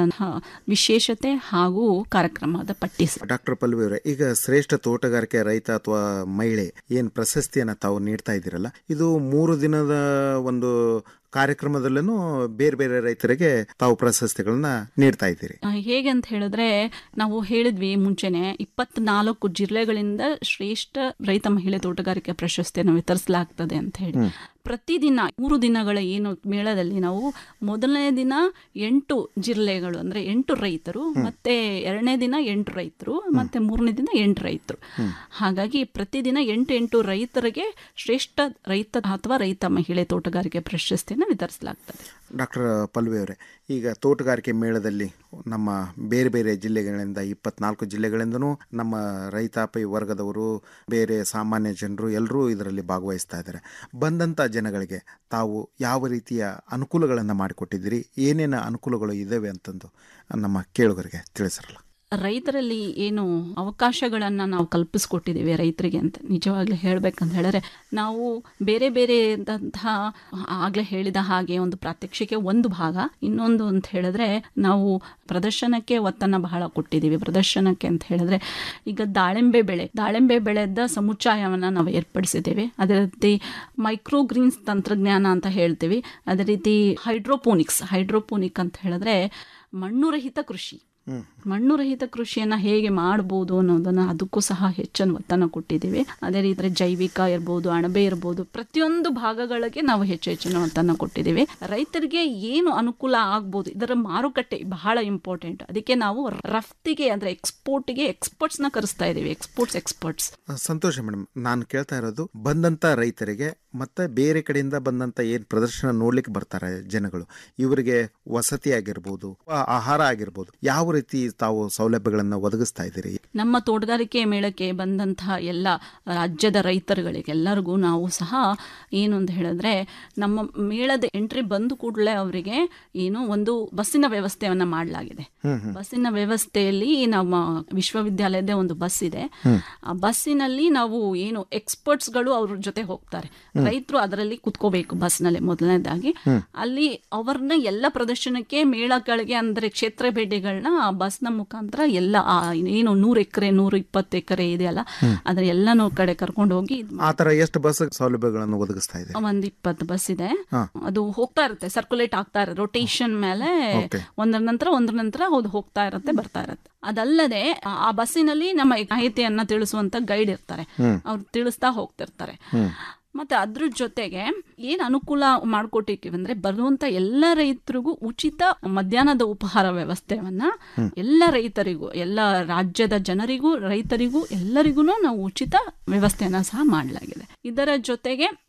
ವಿಶೇಷತೆ ಹಾಗೂ ಕಾರ್ಯಕ್ರಮದ ಪಟ್ಟಿ ಸರ್. ಡಾಕ್ಟರ್ ಪಲ್ವಿ ಅವರೇ ಈಗ ಶ್ರೇಷ್ಠ ತೋಟಗಾರಿಕೆ ರೈತ ಅಥವಾ ಮಹಿಳೆ ಏನ್ ಪ್ರಶಸ್ತಿಯನ್ನ ತಾವು ನೀಡ್ತಾ ಇದ್ದೀರಲ್ಲ ಇದು ಮೂರು ದಿನದ ಒಂದು ಕಾರ್ಯಕ್ರಮದಲ್ಲೂ ಬೇರೆ ಬೇರೆ ರೈತರಿಗೆ ತಾವು ಪ್ರಶಸ್ತಿಗಳನ್ನ ನೀಡ್ತಾ ಇದ್ದೀರಿ ಆ, ಹೇಗೆ ಅಂತ ಹೇಳಿದ್ರೆ ನಾವು ಹೇಳಿದ್ವಿ ಮುಂಚೆನೆ ಇಪ್ಪತ್ನಾಲ್ಕು ಜಿಲ್ಲೆಗಳಿಂದ ಶ್ರೇಷ್ಠ ರೈತ ಮಹಿಳೆ ತೋಟಗಾರಿಕೆ ಪ್ರಶಸ್ತಿಯನ್ನು ವಿತರಿಸಲಾಗ್ತದೆ ಅಂತ ಹೇಳಿ ಹ್ಮ್. ಪ್ರತಿದಿನ ಮೂರು ದಿನಗಳ ಏನು ಮೇಳದಲ್ಲಿ ನಾವು ಮೊದಲನೇ ದಿನ ಎಂಟು ಜಿಲ್ಲೆಗಳು ಅಂದ್ರೆ ಎಂಟು ರೈತರು ಮತ್ತೆ ಎರಡನೇ ದಿನ ಎಂಟು ರೈತರು ಮತ್ತೆ ಮೂರನೇ ದಿನ ಎಂಟು ರೈತರು ಹಾಗಾಗಿ ಪ್ರತಿದಿನ ಎಂಟು ಎಂಟು ರೈತರಿಗೆ ಶ್ರೇಷ್ಠ ರೈತ ಅಥವಾ ರೈತ ಮಹಿಳೆ ತೋಟಗಾರಿಕೆ ಪ್ರಶಸ್ತಿಯನ್ನು ವಿತರಿಸಲಾಗ್ತದೆ ಡಾಕ್ಟರ್ ಪಲ್ವಿ ಅವರೇ ಈಗ ತೋಟಗಾರಿಕೆ ಮೇಳದಲ್ಲಿ ನಮ್ಮ ಬೇರೆ ಬೇರೆ ಜಿಲ್ಲೆಗಳಿಂದ ಇಪ್ಪತ್ನಾಲ್ಕು ಜಿಲ್ಲೆಗಳಿಂದನೂ ನಮ್ಮ ರೈತಾಪಿ ವರ್ಗದವರು ಬೇರೆ ಸಾಮಾನ್ಯ ಜನರು ಎಲ್ಲರೂ ಇದರಲ್ಲಿ ಭಾಗವಹಿಸ್ತಾ ಇದ್ದಾರೆ ಬಂದಂಥ ಜನಗಳಿಗೆ ತಾವು ಯಾವ ರೀತಿಯ ಅನುಕೂಲಗಳನ್ನು ಮಾಡಿಕೊಟ್ಟಿದ್ದೀರಿ ಏನೇನು ಅನುಕೂಲಗಳು ಇದ್ದಾವೆ ಅಂತಂದು ನಮ್ಮ ಕೇಳುಗರಿಗೆ ತಿಳಿಸಿರಲ್ಲ ರೈತರಲ್ಲಿ ಏನು ಅವಕಾಶಗಳನ್ನು ನಾವು ಕಲ್ಪಿಸ್ಕೊಟ್ಟಿದ್ದೀವಿ ರೈತರಿಗೆ ಅಂತ ನಿಜವಾಗ್ಲೂ ಹೇಳ್ಬೇಕಂತ ಹೇಳಿದ್ರೆ ನಾವು ಬೇರೆ ಬೇರೆದಂತಹ ಆಗಲೇ ಹೇಳಿದ ಹಾಗೆ ಒಂದು ಪ್ರಾತ್ಯಕ್ಷಿಕೆ ಒಂದು ಭಾಗ ಇನ್ನೊಂದು ಅಂತ ಹೇಳಿದ್ರೆ ನಾವು ಪ್ರದರ್ಶನಕ್ಕೆ ಒತ್ತನ್ನು ಬಹಳ ಕೊಟ್ಟಿದ್ದೀವಿ ಪ್ರದರ್ಶನಕ್ಕೆ ಅಂತ ಹೇಳಿದ್ರೆ ಈಗ ದಾಳಿಂಬೆ ಬೆಳೆ ದಾಳಿಂಬೆ ಬೆಳೆದ ಸಮುಚ್ಚಾಯವನ್ನು ನಾವು ಏರ್ಪಡಿಸಿದ್ದೇವೆ ಅದೇ ರೀತಿ ಮೈಕ್ರೋ ಗ್ರೀನ್ಸ್ ತಂತ್ರಜ್ಞಾನ ಅಂತ ಹೇಳ್ತೀವಿ ಅದೇ ರೀತಿ ಹೈಡ್ರೋಪೋನಿಕ್ಸ್ ಹೈಡ್ರೋಪೋನಿಕ್ ಅಂತ ಹೇಳಿದ್ರೆ ಮಣ್ಣು ರಹಿತ ಕೃಷಿ ಮಣ್ಣು ರಹಿತ ಕೃಷಿಯನ್ನ ಹೇಗೆ ಮಾಡಬಹುದು ಅನ್ನೋದನ್ನ ಅದಕ್ಕೂ ಸಹ ಹೆಚ್ಚಿನ ಒತ್ತನ್ನು ಕೊಟ್ಟಿದ್ದೀವಿ ಅದೇ ರೀತಿ ಜೈವಿಕ ಇರ್ಬೋದು ಅಣಬೆ ಇರ್ಬೋದು ಪ್ರತಿಯೊಂದು ಭಾಗಗಳಿಗೆ ನಾವು ಹೆಚ್ಚು ಹೆಚ್ಚಿನ ಒತ್ತನ್ನು ಕೊಟ್ಟಿದ್ದೀವಿ ರೈತರಿಗೆ ಏನು ಅನುಕೂಲ ಆಗ್ಬೋದು ಇದರ ಮಾರುಕಟ್ಟೆ ಬಹಳ ಇಂಪಾರ್ಟೆಂಟ್ ಅದಕ್ಕೆ ನಾವು ರಫ್ತಿಗೆ ಅಂದ್ರೆ ಎಕ್ಸ್ಪೋರ್ಟ್ಗೆ ಎಕ್ಸ್ಪರ್ಟ್ಸ್ ನ ಕರೆಸ್ತಾ ಇದ್ದೀವಿ ಎಕ್ಸ್ಪೋರ್ಟ್ಸ್ ಎಕ್ಸ್ಪರ್ಟ್ಸ್ ಸಂತೋಷ ಮೇಡಮ್ ನಾನು ಕೇಳ್ತಾ ಇರೋದು ಬಂದಂಥ ರೈತರಿಗೆ ಮತ್ತೆ ಬೇರೆ ಕಡೆಯಿಂದ ಬಂದಂಥ ಏನು ಪ್ರದರ್ಶನ ನೋಡ್ಲಿಕ್ಕೆ ಬರ್ತಾರೆ ಜನಗಳು ಇವರಿಗೆ ವಸತಿ ಆಗಿರ್ಬೋದು ಆ- ಆಹಾರ ಆಗಿರ್ಬೋದು ಯಾವ ರೀತಿ ತಾವು ಸೌಲಭ್ಯಗಳನ್ನು ಒದಗಿಸ್ತಾ ಇದ್ದೀರಿ ನಮ್ಮ ತೋಟಗಾರಿಕೆ ಮೇಳಕ್ಕೆ ಬಂದಂತಹ ಎಲ್ಲ ರಾಜ್ಯದ ರೈತರುಗಳಿಗೆ ಎಲ್ಲರಿಗೂ ನಾವು ಸಹ ಏನು ಅಂತ ಹೇಳಿದ್ರೆ ನಮ್ಮ ಮೇಳದ ಎಂಟ್ರಿ ಬಂದ ಕೂಡಲೇ ಅವರಿಗೆ ಏನು ಒಂದು ಬಸ್ಸಿನ ವ್ಯವಸ್ಥೆಯನ್ನ ಮಾಡಲಾಗಿದೆ ಹ್ಮ್ ಹ್ಮ್. ಬಸ್ಸಿನ ವ್ಯವಸ್ಥೆಯಲ್ಲಿ ನಮ್ಮ ವಿಶ್ವವಿದ್ಯಾಲಯದ ಒಂದು ಬಸ್ ಇದೆ ಹ್ಮ್. ಆ ಬಸ್ಸಿನಲ್ಲಿ ನಾವು ಏನು ಎಕ್ಸ್ಪರ್ಟ್ಸ್ಗಳು ಅವ್ರ ಜೊತೆ ಹೋಗ್ತಾರೆ ಹ್ಮ್. ರೈತರು ಅದರಲ್ಲಿ ಕುತ್ಕೋಬೇಕು ಬಸ್ನಲ್ಲಿ ಮೊದಲನೇದಾಗಿ ಹ್ಮ್. ಅಲ್ಲಿ ಅವ್ರನ್ನ ಎಲ್ಲ ಪ್ರದರ್ಶನಕ್ಕೆ ಮೇಳಗಳಿಗೆ ಅಂದ್ರೆ ಕ್ಷೇತ್ರ ಭೇಟಿಗಳನ್ನ ಆ ಬಸ್ನ ಮುಖಾಂತರ ಎಲ್ಲ ಆ ಏನು ನೂರು ಎಕರೆ ನೂರು ಇಪ್ಪತ್ತು ಎಕರೆ ಇದೆಯಲ್ಲ ಹ್ಮ್. ಅದ್ರ ಎಲ್ಲಾನು ಕಡೆ ಕರ್ಕೊಂಡು ಹೋಗಿ ಇದ್ ಆ ಥರ ಎಷ್ಟು ಬಸ್ ಸೌಲಭ್ಯಗಳನ್ನು ಒದಗಿಸ್ತಾ ಇದೆ ಒಂದ್ ಇಪ್ಪತ್ತು ಬಸ್ ಇದೆ ಹಾ. ಅದು ಹೋಗ್ತಾ ಇರುತ್ತೆ ಸರ್ಕ್ಯುಲೇಟ್ ಆಗ್ತಾ ಇರುತ್ತೆ ರೊಟೇಷನ್ ಮೇಲೆ Okay. ಒಂದರ ನಂತರ ಒಂದರ ನಂತರ ಹೌದು ಹೋಗ್ತಾ ಇರುತ್ತೆ ಬರ್ತಾ ಇರುತ್ತೆ ಅದಲ್ಲದೆ ಆ- ಆ ಬಸ್ಸಿನಲ್ಲಿ ನಮ್ಮ ಮಾಹಿತಿಯನ್ನ ತಿಳಿಸುವಂತ ಗೈಡ್ ಇರ್ತಾರೆ ಹ್ಮ್. ಅವ್ರು ತಿಳಿಸ್ತಾ ಹೋಗ್ತಿರ್ತಾರೆ ಹ್ಮ್. ಮತ್ತೆ ಅದ್ರ ಜೊತೆಗೆ ಏನ್ ಅನುಕೂಲ ಮಾಡ್ಕೊಟ್ಟಿದ್ದೀವಿ ಅಂದ್ರೆ ಬರುವಂತ ಎಲ್ಲ ರೈತರಿಗೂ ಉಚಿತ ಮಧ್ಯಾಹ್ನದ ಉಪಹಾರ ವ್ಯವಸ್ಥೆಯನ್ನ ಹ್ಮ್. ಎಲ್ಲ ರೈತರಿಗೂ ಎಲ್ಲ ರಾಜ್ಯದ ಜನರಿಗೂ ರೈತರಿಗೂ ಎಲ್ಲರಿಗೂ ನಾವು ಉಚಿತ ವ್ಯವಸ್ಥೆಯನ್ನ ಸಹ ಮಾಡಲಾಗಿದೆ ಇದರ ಜೊತೆಗೆ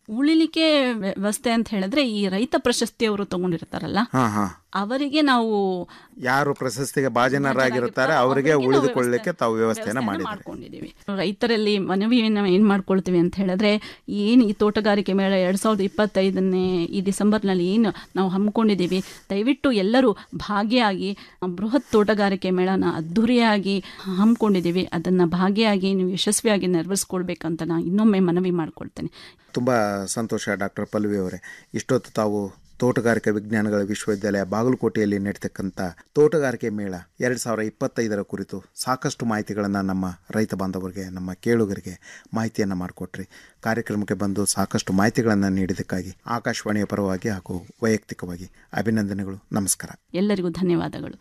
ಉಳಿಲಿಕ್ಕೆ ವ್ಯವಸ್ಥೆ ಅಂತ ಹೇಳಿದ್ರೆ ಈ ರೈತ ಪ್ರಶಸ್ತಿಯವರು ತಗೊಂಡಿರ್ತಾರಲ್ಲ ಹಾ ಹಾ ಅವರಿಗೆ ನಾವು ಯಾರು ಪ್ರಶಸ್ತಿಗೆ ಭಾಜನರಾಗಿರುತ್ತಾರೆ ಅವರಿಗೆ ಉಳಿದುಕೊಳ್ಳಲಿಕ್ಕೆ ತಾವು ವ್ಯವಸ್ಥೆಯನ್ನ ಮಾಡಿದ್ದಾರೆ ಮಾಡ್ಕೊಂಡಿದೀವಿ ರೈತರಲ್ಲಿ ಮನವಿಯನ್ನು ಏನ್ ಮಾಡ್ಕೊಳ್ತೀವಿ ಅಂತ ಹೇಳಿದ್ರೆ ಏನು ಈ ತೋಟಗಾರಿಕೆ ಮೇಳ ಎರಡ್ ಸಾವಿರದ ಇಪ್ಪತ್ತೈದನೇ ಈ ಡಿಸೆಂಬರ್ನಲ್ಲಿ ಏನು ನಾವು ಹಮ್ಮಿಕೊಂಡಿದ್ದೀವಿ ದಯವಿಟ್ಟು ಎಲ್ಲರೂ ಭಾಗಿಯಾಗಿ ಬೃಹತ್ ತೋಟಗಾರಿಕೆ ಮೇಳನ ಅದ್ಧೂರಿಯಾಗಿ ಹಮ್ಮಿಕೊಂಡಿದ್ದೀವಿ ಅದನ್ನ ಭಾಗಿಯಾಗಿ ನೀವು ಯಶಸ್ವಿಯಾಗಿ ನೆರವೇರಿಸ್ಕೊಳ್ಬೇಕಂತ ನಾನು ಇನ್ನೊಮ್ಮೆ ಮನವಿ ಮಾಡ್ಕೊಳ್ತೇನೆ ತುಂಬ ಸಂತೋಷ ಡಾಕ್ಟರ್ ಪಲ್ವಿ ಅವರೇ ಇಷ್ಟೊತ್ತು ತಾವು ತೋಟಗಾರಿಕೆ ವಿಜ್ಞಾನಗಳ ವಿಶ್ವವಿದ್ಯಾಲಯ ಬಾಗಲಕೋಟೆಯಲ್ಲಿ ನಡೀತಕ್ಕಂಥ ತೋಟಗಾರಿಕೆ ಮೇಳ ಎರಡು ಸಾವಿರ ಇಪ್ಪತ್ತೈದರ ಕುರಿತು ಸಾಕಷ್ಟು ಮಾಹಿತಿಗಳನ್ನು ನಮ್ಮ ರೈತ ಬಾಂಧವರಿಗೆ ನಮ್ಮ ಕೇಳುಗರಿಗೆ ಮಾಹಿತಿಯನ್ನು ಮಾಡಿಕೊಟ್ರಿ ಕಾರ್ಯಕ್ರಮಕ್ಕೆ ಬಂದು ಸಾಕಷ್ಟು ಮಾಹಿತಿಗಳನ್ನು ನೀಡಿದ್ದಕ್ಕಾಗಿ ಆಕಾಶವಾಣಿಯ ಪರವಾಗಿ ಹಾಗೂ ವೈಯಕ್ತಿಕವಾಗಿ ಅಭಿನಂದನೆಗಳು ನಮಸ್ಕಾರ ಎಲ್ಲರಿಗೂ ಧನ್ಯವಾದಗಳು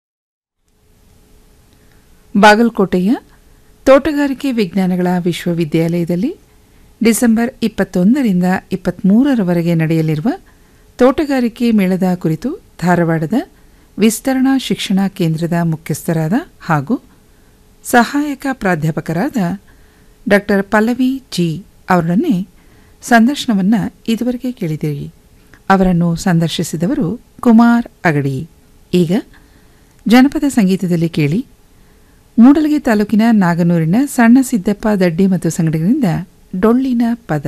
ಬಾಗಲಕೋಟೆಯ ತೋಟಗಾರಿಕೆ ವಿಜ್ಞಾನಗಳ ವಿಶ್ವವಿದ್ಯಾಲಯದಲ್ಲಿ ಡಿಸೆಂಬರ್ ಇಪ್ಪತ್ತೊಂದರಿಂದ ಇಪ್ಪತ್ತ್ಮೂರರವರೆಗೆ ನಡೆಯಲಿರುವ ತೋಟಗಾರಿಕೆ ಮೇಳದ ಕುರಿತು ಧಾರವಾಡದ ವಿಸ್ತರಣಾ ಶಿಕ್ಷಣ ಕೇಂದ್ರದ ಮುಖ್ಯಸ್ಥರಾದ ಹಾಗೂ ಸಹಾಯಕ ಪ್ರಾಧ್ಯಾಪಕರಾದ ಡಾಕ್ಟರ್ ಪಲ್ಲವಿ ಜಿ ಅವರನ್ನೇ ಸಂದರ್ಶನವನ್ನು ಇದುವರೆಗೆ ಕೇಳಿದಿರಿ ಅವರನ್ನು ಸಂದರ್ಶಿಸಿದವರು ಕುಮಾರ್ ಅಗಡಿ ಈಗ ಜನಪದ ಸಂಗೀತದಲ್ಲಿ ಕೇಳಿ ಮೂಡಲಗಿ ತಾಲೂಕಿನ ನಾಗನೂರಿನ ಸಣ್ಣ ಸಿದ್ದಪ್ಪ ದಡ್ಡಿ ಮತ್ತು ಸಂಗಡಿಗರಿಂದ ಡೊಳ್ಳಿನ ಪದ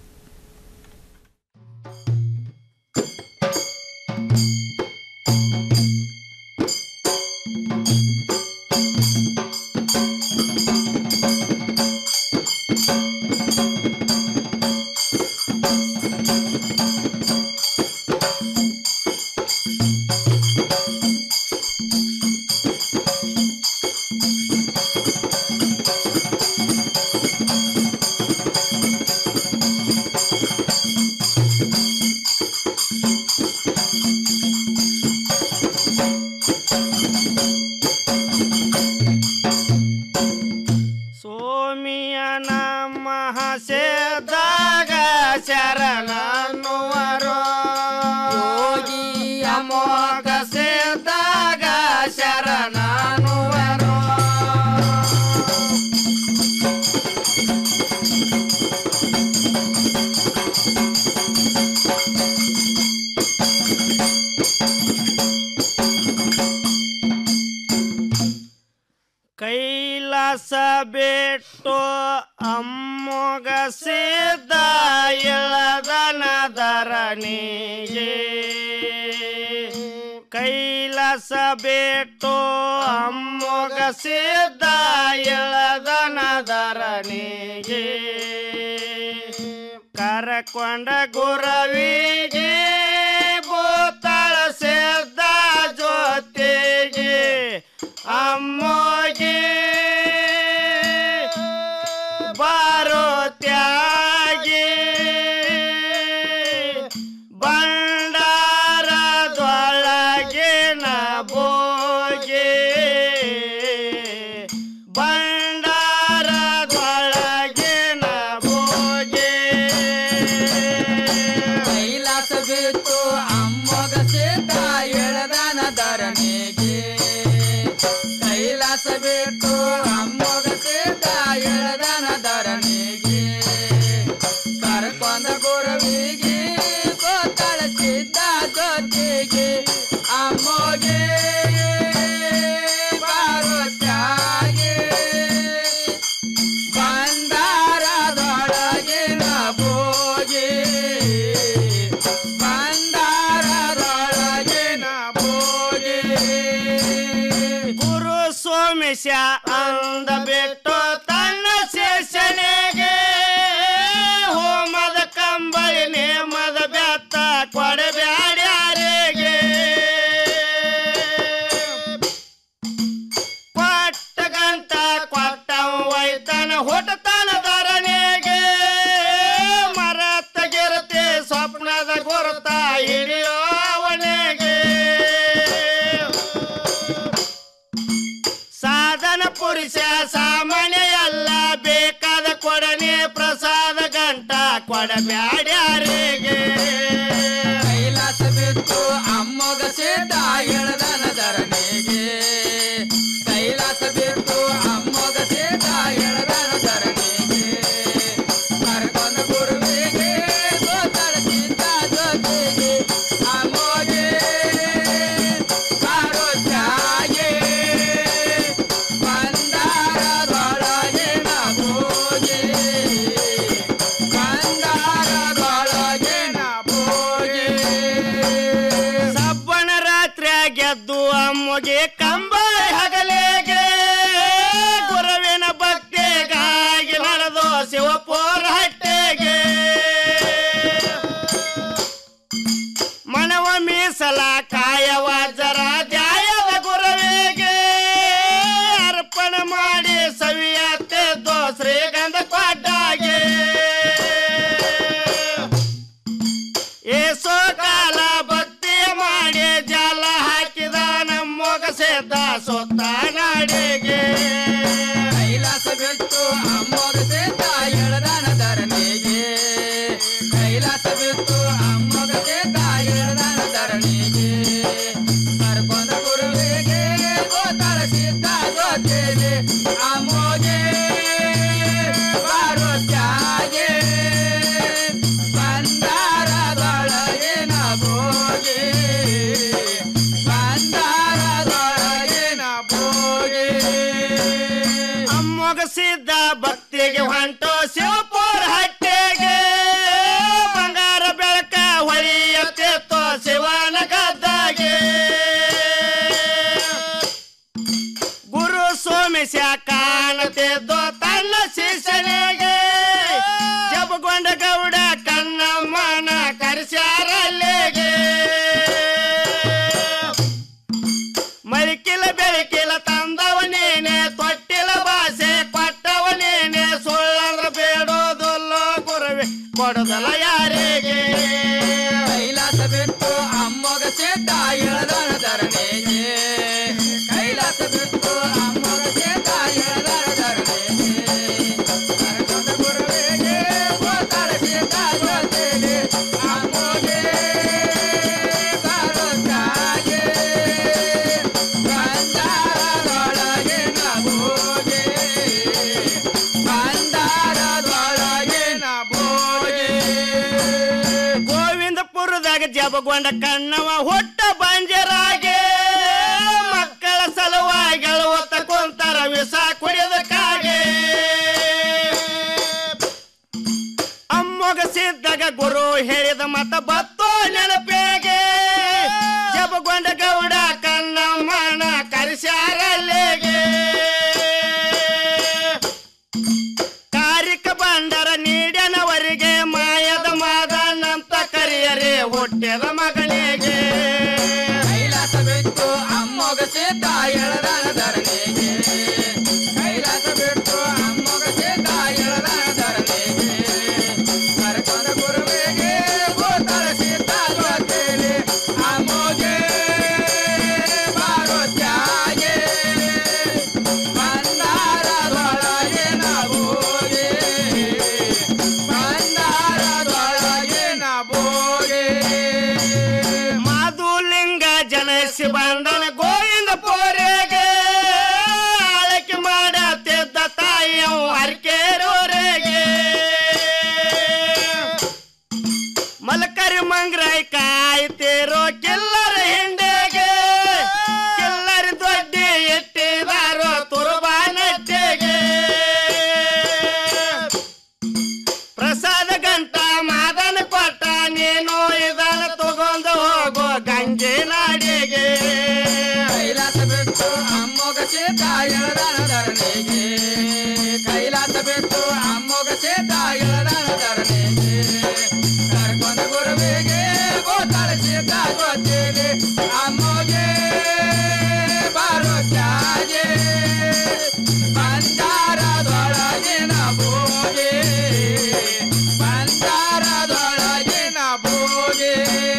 ಸೋಮಿಯ ನಮ್ಮ ಸೇದಾಗ ಶರಣನ್ನುವರು ಯೋಗಿ ಅಮೋಘ ಸೇದಾಗ ಶರಣನ್ನುವರು ಕೈಲಾಸ ಬಿಟ್ಟು ಅಮ್ಮೊಗ ಸಿದ್ದ ಇಳದನ ಧರಣಿಗೆ ಕೈಲಾಸ ಬಿಟ್ಟು ಅಮ್ಮೊಗ ಸಿದ್ದ ಇಳದನ ಧರಣಿಗೆ ಕರಕೊಂಡ ಗುರವಿಗೆ ಭೂತಳ ಸಿದ್ದ ಜೊತೆಗೆ ಅಮ್ಮೋಗೆ ಬಾರೋ ತ್ಯಾಗಿ ಭಂಡಾರದೊಳಗಿನ ಬೋಗೆ ಭಂಡಾರದೊಳಗಿನ ಬೋಗೆ ಕೈಲಾಸ ಬಿತ್ತು ಅಮ್ಮಗ ಸೇತ ಎಳದನ ಧರಣಿಗೆ ಕೈಲಾಸ ಬಿಟ್ಟು ಅಮ್ಮಗ ಸೇತ ಎಳದನ ಧರಣಿಗೆ ಕರ್ಕೊಂಡ ಗುರುವಿಗೆ ಗೋತಳ ಸಿದ್ದ ಜೊತೆಗೆ ಅಮ್ಮೋಗೆ ಪಾರ್ವತ್ಯಾಗೆ ಭಂಡಾರದೊಳಗಿನ ಭೋಗಿ ಭಂಡಾರದೊಳಗಿನ ಭೋಗಿ ಗುರು ಸೋಮೇಶ ಅಂದ ಬಿಟ್ಟು ತನ್ನ ಶೇಷನೆಗೆ ಹೋಮದ ಕಂಬಳಿ ನೇಮದ ಬೆತ್ತ ಕೊಡಬ್ಯಾಡ್ಯಾರಿಗೆ ಕೊಟ್ಟಗಂತ ಕೊಟ್ಟವ ಒಯ್ತನ ಹೊಟ್ಟತನ ಧರಣಿಗೆ ಮರತ್ತಗಿರತೆ ಸ್ವಪ್ನದ ಗುರುತ ಹಿಡಿಯೋವನೆಗೆ ಸಾಧನ ಪುರುಷ ಸಾಮಾನ್ಯ ಎಲ್ಲ ಬೇಕಾದ ಕೊಡನೆ ಪ್ರಸಾದ ಗಂಟ ಕೊಡಬ್ಯಾಡ್ಯಾರಿಗೆ ಕೈಲಾಸ ಬಿತ್ತು ಅಮ್ಮಗ ಸೇತ ಎಳದನ ಧರಣಿಗೆ ಕೈಲಾಸ ಬಿತ್ತು ಅಮ್ಮಗ ಸೇತ ಎಳದನ ಧರಣಿಗೆ ಕರ್ಕೊಂಡ ಗುರುವಿಗೆ ಸೊತ್ತ ನಾಡಿಗೆ ಕೈಲಾಸ ಬಿಟ್ಟು ಅಮ್ಮೋಗ ಸೇತ ಎಳದಾನ ಧರಣಿಗೆ ಕೈಲಾಸ ಬಿಟ್ಟು ಅಮ್ಮೋಗ ಸೇತ ಎಳದಾನ ಧರಣಿಗೆ ಕರ್ಕೊಂಡ ಗುರುವಿಗೆ ಗೋತಾಳ ಸೀತ ಜೊತೆಲಿ ಅಮ್ಮೋಗೆ ಬಾರೋ ತ್ಯಾಗೆ ಬಂದಾರದೊಳಗಿನ ಭೋಗಿ ಬಂದಾರದೊಳಗಿನ ಭೋಗಿ ಅಮ್ಮೊಗಸಿದ್ದ ಭಕ್ತಿಗೆ ಹೊಂಟು ಶಿವಪುರ ಹಟ್ಟಿಗೆ ಬಂಗಾರ ಬೆಳಕ ಹೊಳೆಯುತ್ತಿತ್ತು ಶಿವನ ಗದ್ದಾಗೆ ಗುರು ಸೋಮೇಶ ಕಾಣುತ್ತಿದ್ದು ತನ್ನ ಶಿಷ್ಯನಿಗೆ ಜಪಗೊಂಡ ಗೌಡ ಕಣ್ಣಮ್ಮನ ಕರೆಸ್ಯಾರಲ್ಲಿಗೆ ಮರಿಕಿಲ ಬೆಳಕಿಲ ತಂದವ ನೀನೆ ತೊಟ್ಟಿಲ ಭಾಷೆ ಕೊಟ್ಟವ ನೀನೆ ಸುಳ್ಳಂದ್ರ ಬೇಡೋದಲ್ಲ ಗುರುವೆ ಕೊಡದಲ್ಲ ಯಾರಿಗೆ ಕೈಲಾಸ ಬಿಟ್ಟು ಅಮ್ಮಗ ಸೇತ ಎಳದಾನ ಧರಣಿಗೆ ಕೈಲಾಸ ಬಿಟ್ಟು ಅಮ್ಮಗ ಸೇತ ಎಳದಾನ ಧರಣಿಗೆ ಕರ್ಕೊಂಡ ಗುರುವಿಗೆ ಗೋತಾಳ ಸೀತ ಜೊತೆಲಿ ಅಮ್ಮೋಗೆ ಬಾರೋ ತಾಗೆ ಬಂದಾರದೊಳಗಿನ ಭೋಗೆ ಬಂದಾರದೊಳಗಿನ ಭೋಗೆ ಗೋವಿಂದಪುರದಾಗ ಜಬಗೊಂಡ ಕಣ್ಣವ ಹುಟ್ಟ ಬಂಜರಾಗೆ ಮಕ್ಕಳ ಸಲುವಾಗಿ ಅಳುವತ್ತ ಕುಂತಾರ ವಿಷ ಕುಡಿದ ಕಾಗೆ ಅಮ್ಮಗ ಸಿದ್ದಾಗ ಗುರು ಹೇಳಿದ ಮತ ಬತ್ತೋ ನೆನಪೇಗೆ ಜಬಗೊಂಡ ಗೌಡ ಕಣ್ಣಮ್ಮನ ಕರೆಸ್ಯಾರಲ್ಲಿಗೆ ಕಾರಿಕ ಬಂಡರ ನೀಡನವರಿಗೆ ಮಾಯದ ಮಾದನಂತ ಕರಿಯರೆ ಹುಟ್ಟಿದ ಮಗನಿಗೆ ಕೈಲಾಸ ಬಿಟ್ಟು ಅಮ್ಮಗ ಸೇತ ಎಳದಾನ ಧರಣಿಗೆ ಕೈಲಾಸ ಬಿಟ್ಟು ಅಮ್ಮಗ ಸೇತ ಎಳದಾನ ಧರಣಿಗೆ ಕರ್ಕೊಂಡ ಗುರುವಿಗೆ ಗೋತಾಳ ಸೀತ ಜೊತೆಲಿ ಅಮ್ಮೋಗೆ ಬಾರೋ ತ್ಯಾಗೆ ಬಂದಾರದೊಳಗಿನ ಭೋಗೆ ಬಂದಾರದೊಳಗಿನ ಭೋಗೆ ಮಾಧುಲಿಂಗ ಜನಸಿ ಬಂದನ ಗೋವಿಂದ ಪೋರೆಗೆ ಆಳಕ್ಕೆ ಮಾಡತ್ತಿದ್ದ ತಾಯಿಯವು ಅರ್ಕೇರೋರೆಗೆ ಮಲಕರಿ ಮಂಗ್ರಾಯ್ ಕಾಯ್ತಿರೋ ಕಿಲ್ಲರ ಹಿಂಡೆಗೆ ಕಿಲ್ಲರಿ ದೊಡ್ಡಿ ಇಟ್ಟಿದಾರೋ ತುರುಬಾ ನಟ್ಟಿಗೆ ಪ್ರಸಾದ ಗಂಟ ಮಾದನ ಕೊಟ್ಟ ನೀನು ಇದನ್ನ ತಗೊಂಡು ಹೋಗೋ ಗಂಗೆ ನಾಡಿಗೆ ಕೈಲಾಸ ಬಿಟ್ಟು ಅಮ್ಮೋಗ ಸೇತ ಎಳದಾನ ಧರಣಿಗೆ ಕೈಲಾಸ ಬಿಟ್ಟು ಅಮ್ಮೋಗ ಸೇತ ಎಳದಾನ ಧರಣಿಗೆ ಕರ್ಕೊಂಡ ಗುರುವಿಗೆ ಗೋತಾಳ ಸೀತ ಜೊತೆಲಿ ಅಮ್ಮೋಗೆ ಬಾರೋ ತ್ಯಾಗೆ ಬಂದಾರದೊಳಗಿನ ಭೋಗೆ ಬಂದಾರದೊಳಗಿನ ಭೋಗೆ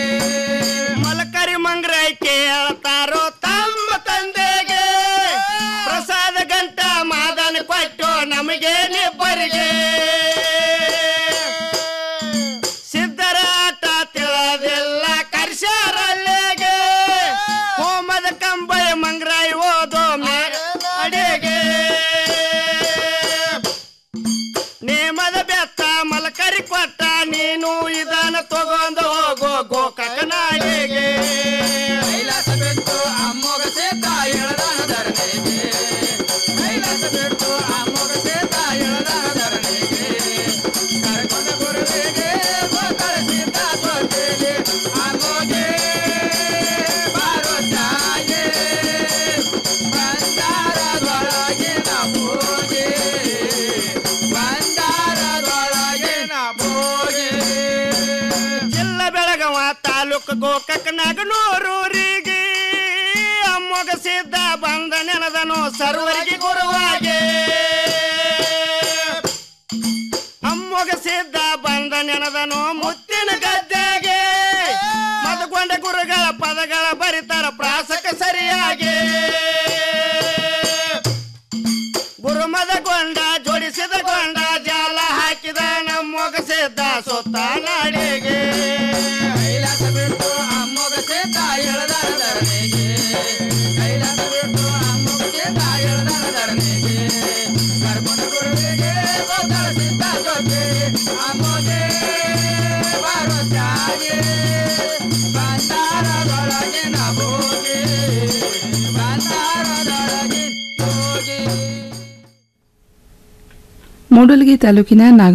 ಮಲಕರಿ ಮಂಗ್ರೈ ಕೇಳ್ತಾರೋ ತಮ್ಮ ತಂದೆಗೆ ಪ್ರಸಾದ ಗಂಟ ಮಾದನ ಕೊಟ್ಟು ನಮಗೆ ನಿಬ್ಬರಿಗೆ ಸಿದ್ಧರಾಟ ತಿಳಿದಿಲ್ಲ ಕರ್ಷಾರಲ್ಲಿಗೆ ಹೋಮದ ಕಂಬಳಿ ಮಂಗ್ರಾಯಿ ಓದೋ ಅಡಿಗೆ ನೇಮದ ಬೆತ್ತ ಮಲಕರಿ ಕೊಟ್ಟ ನೀನು ಇದನ್ನ ತಗೊಂಡು ಹೋಗೋ ಗೋಕಕನಾಡಿಗೆ ಕೈಲಾಸ ಬಿಟ್ಟು ಅಮ್ಮೋಗ ಸೇತ ಎಳದಾನ ಧರಣಿಗೆ ಕೈಲಾಸ ಬಿಟ್ಟು ಅಮ್ಮೋಗ ಸೇತ ಎಳದಾನ ಧರಣಿಗೆ ಕರ್ಕೊಂಡ ಗುರುವಿಗೆ ಗೋತಾಳ ಸೀತ ಜೊತೆಲಿ ಅಮ್ಮೋಗೆ ಬಾರೋ ತಾಗೆ ಬಂದಾರದೊಳಗಿನ ಭೋಗೆ ಬಂದಾರದೊಳಗಿನ ಭೋಗೆ ಜಿಲ್ಲ ಬೆಳಗವ ತಾಲೂಕು ಗೋಕಕ್ಕನಗನೂರೂರಿಗೆ ಅಮ್ಮೊಗ ಸಿದ್ಧ ಬಂದ ನೆನದನು ಸರ್ವರಿಗೆ ಗುರುವಾಗೆ ಅಮ್ಮೊಗ ಸಿದ್ಧ ಬಂದ ನೆನದನು ಮುತ್ತಿನ ಗದ್ದೆಗೆ ಮದಗೊಂಡ ಗುರುಗಳ ಪದಗಳ ಬರಿತಾರ ಪ್ರಾಸಕ ಸರಿಯಾಗಿ ಕೊಂಡ ಜಾಲ ಹಾಕಿದ ನಮ್ಮೊಗಸಿದ್ದ ಸುತ್ತ ನಾಡಿಗೆ ಕೈಲಾಸ ಬಿಟ್ಟು ಅಮ್ಮೊಗಸಿದ್ದ ಎಳದಾರ ಧರಣಿಗೆ ಕೈಲಾಸ ಬಿಟ್ಟು ಅಮ್ಮೊಗಸಿದ್ದ ಎಳದಾರ ಧರಣಿಗೆ ಕರ್ಕೊಂಡು ಗುರುವಿಗೆ ಗೋದಳ ಸಿದ್ಧ ಜೊತೆ ಅಮ್ಮೋಗೆ ಭರವಸಾಗಿ ಬಂದಾರದೊಳಗಿನ ಭೋಗಿ ಬಂದಾರದೊಳಗಿನ ಭೋಗಿ ಮೂಡಲಗಿ ತಾಲೂಕಿನ ನಾಗ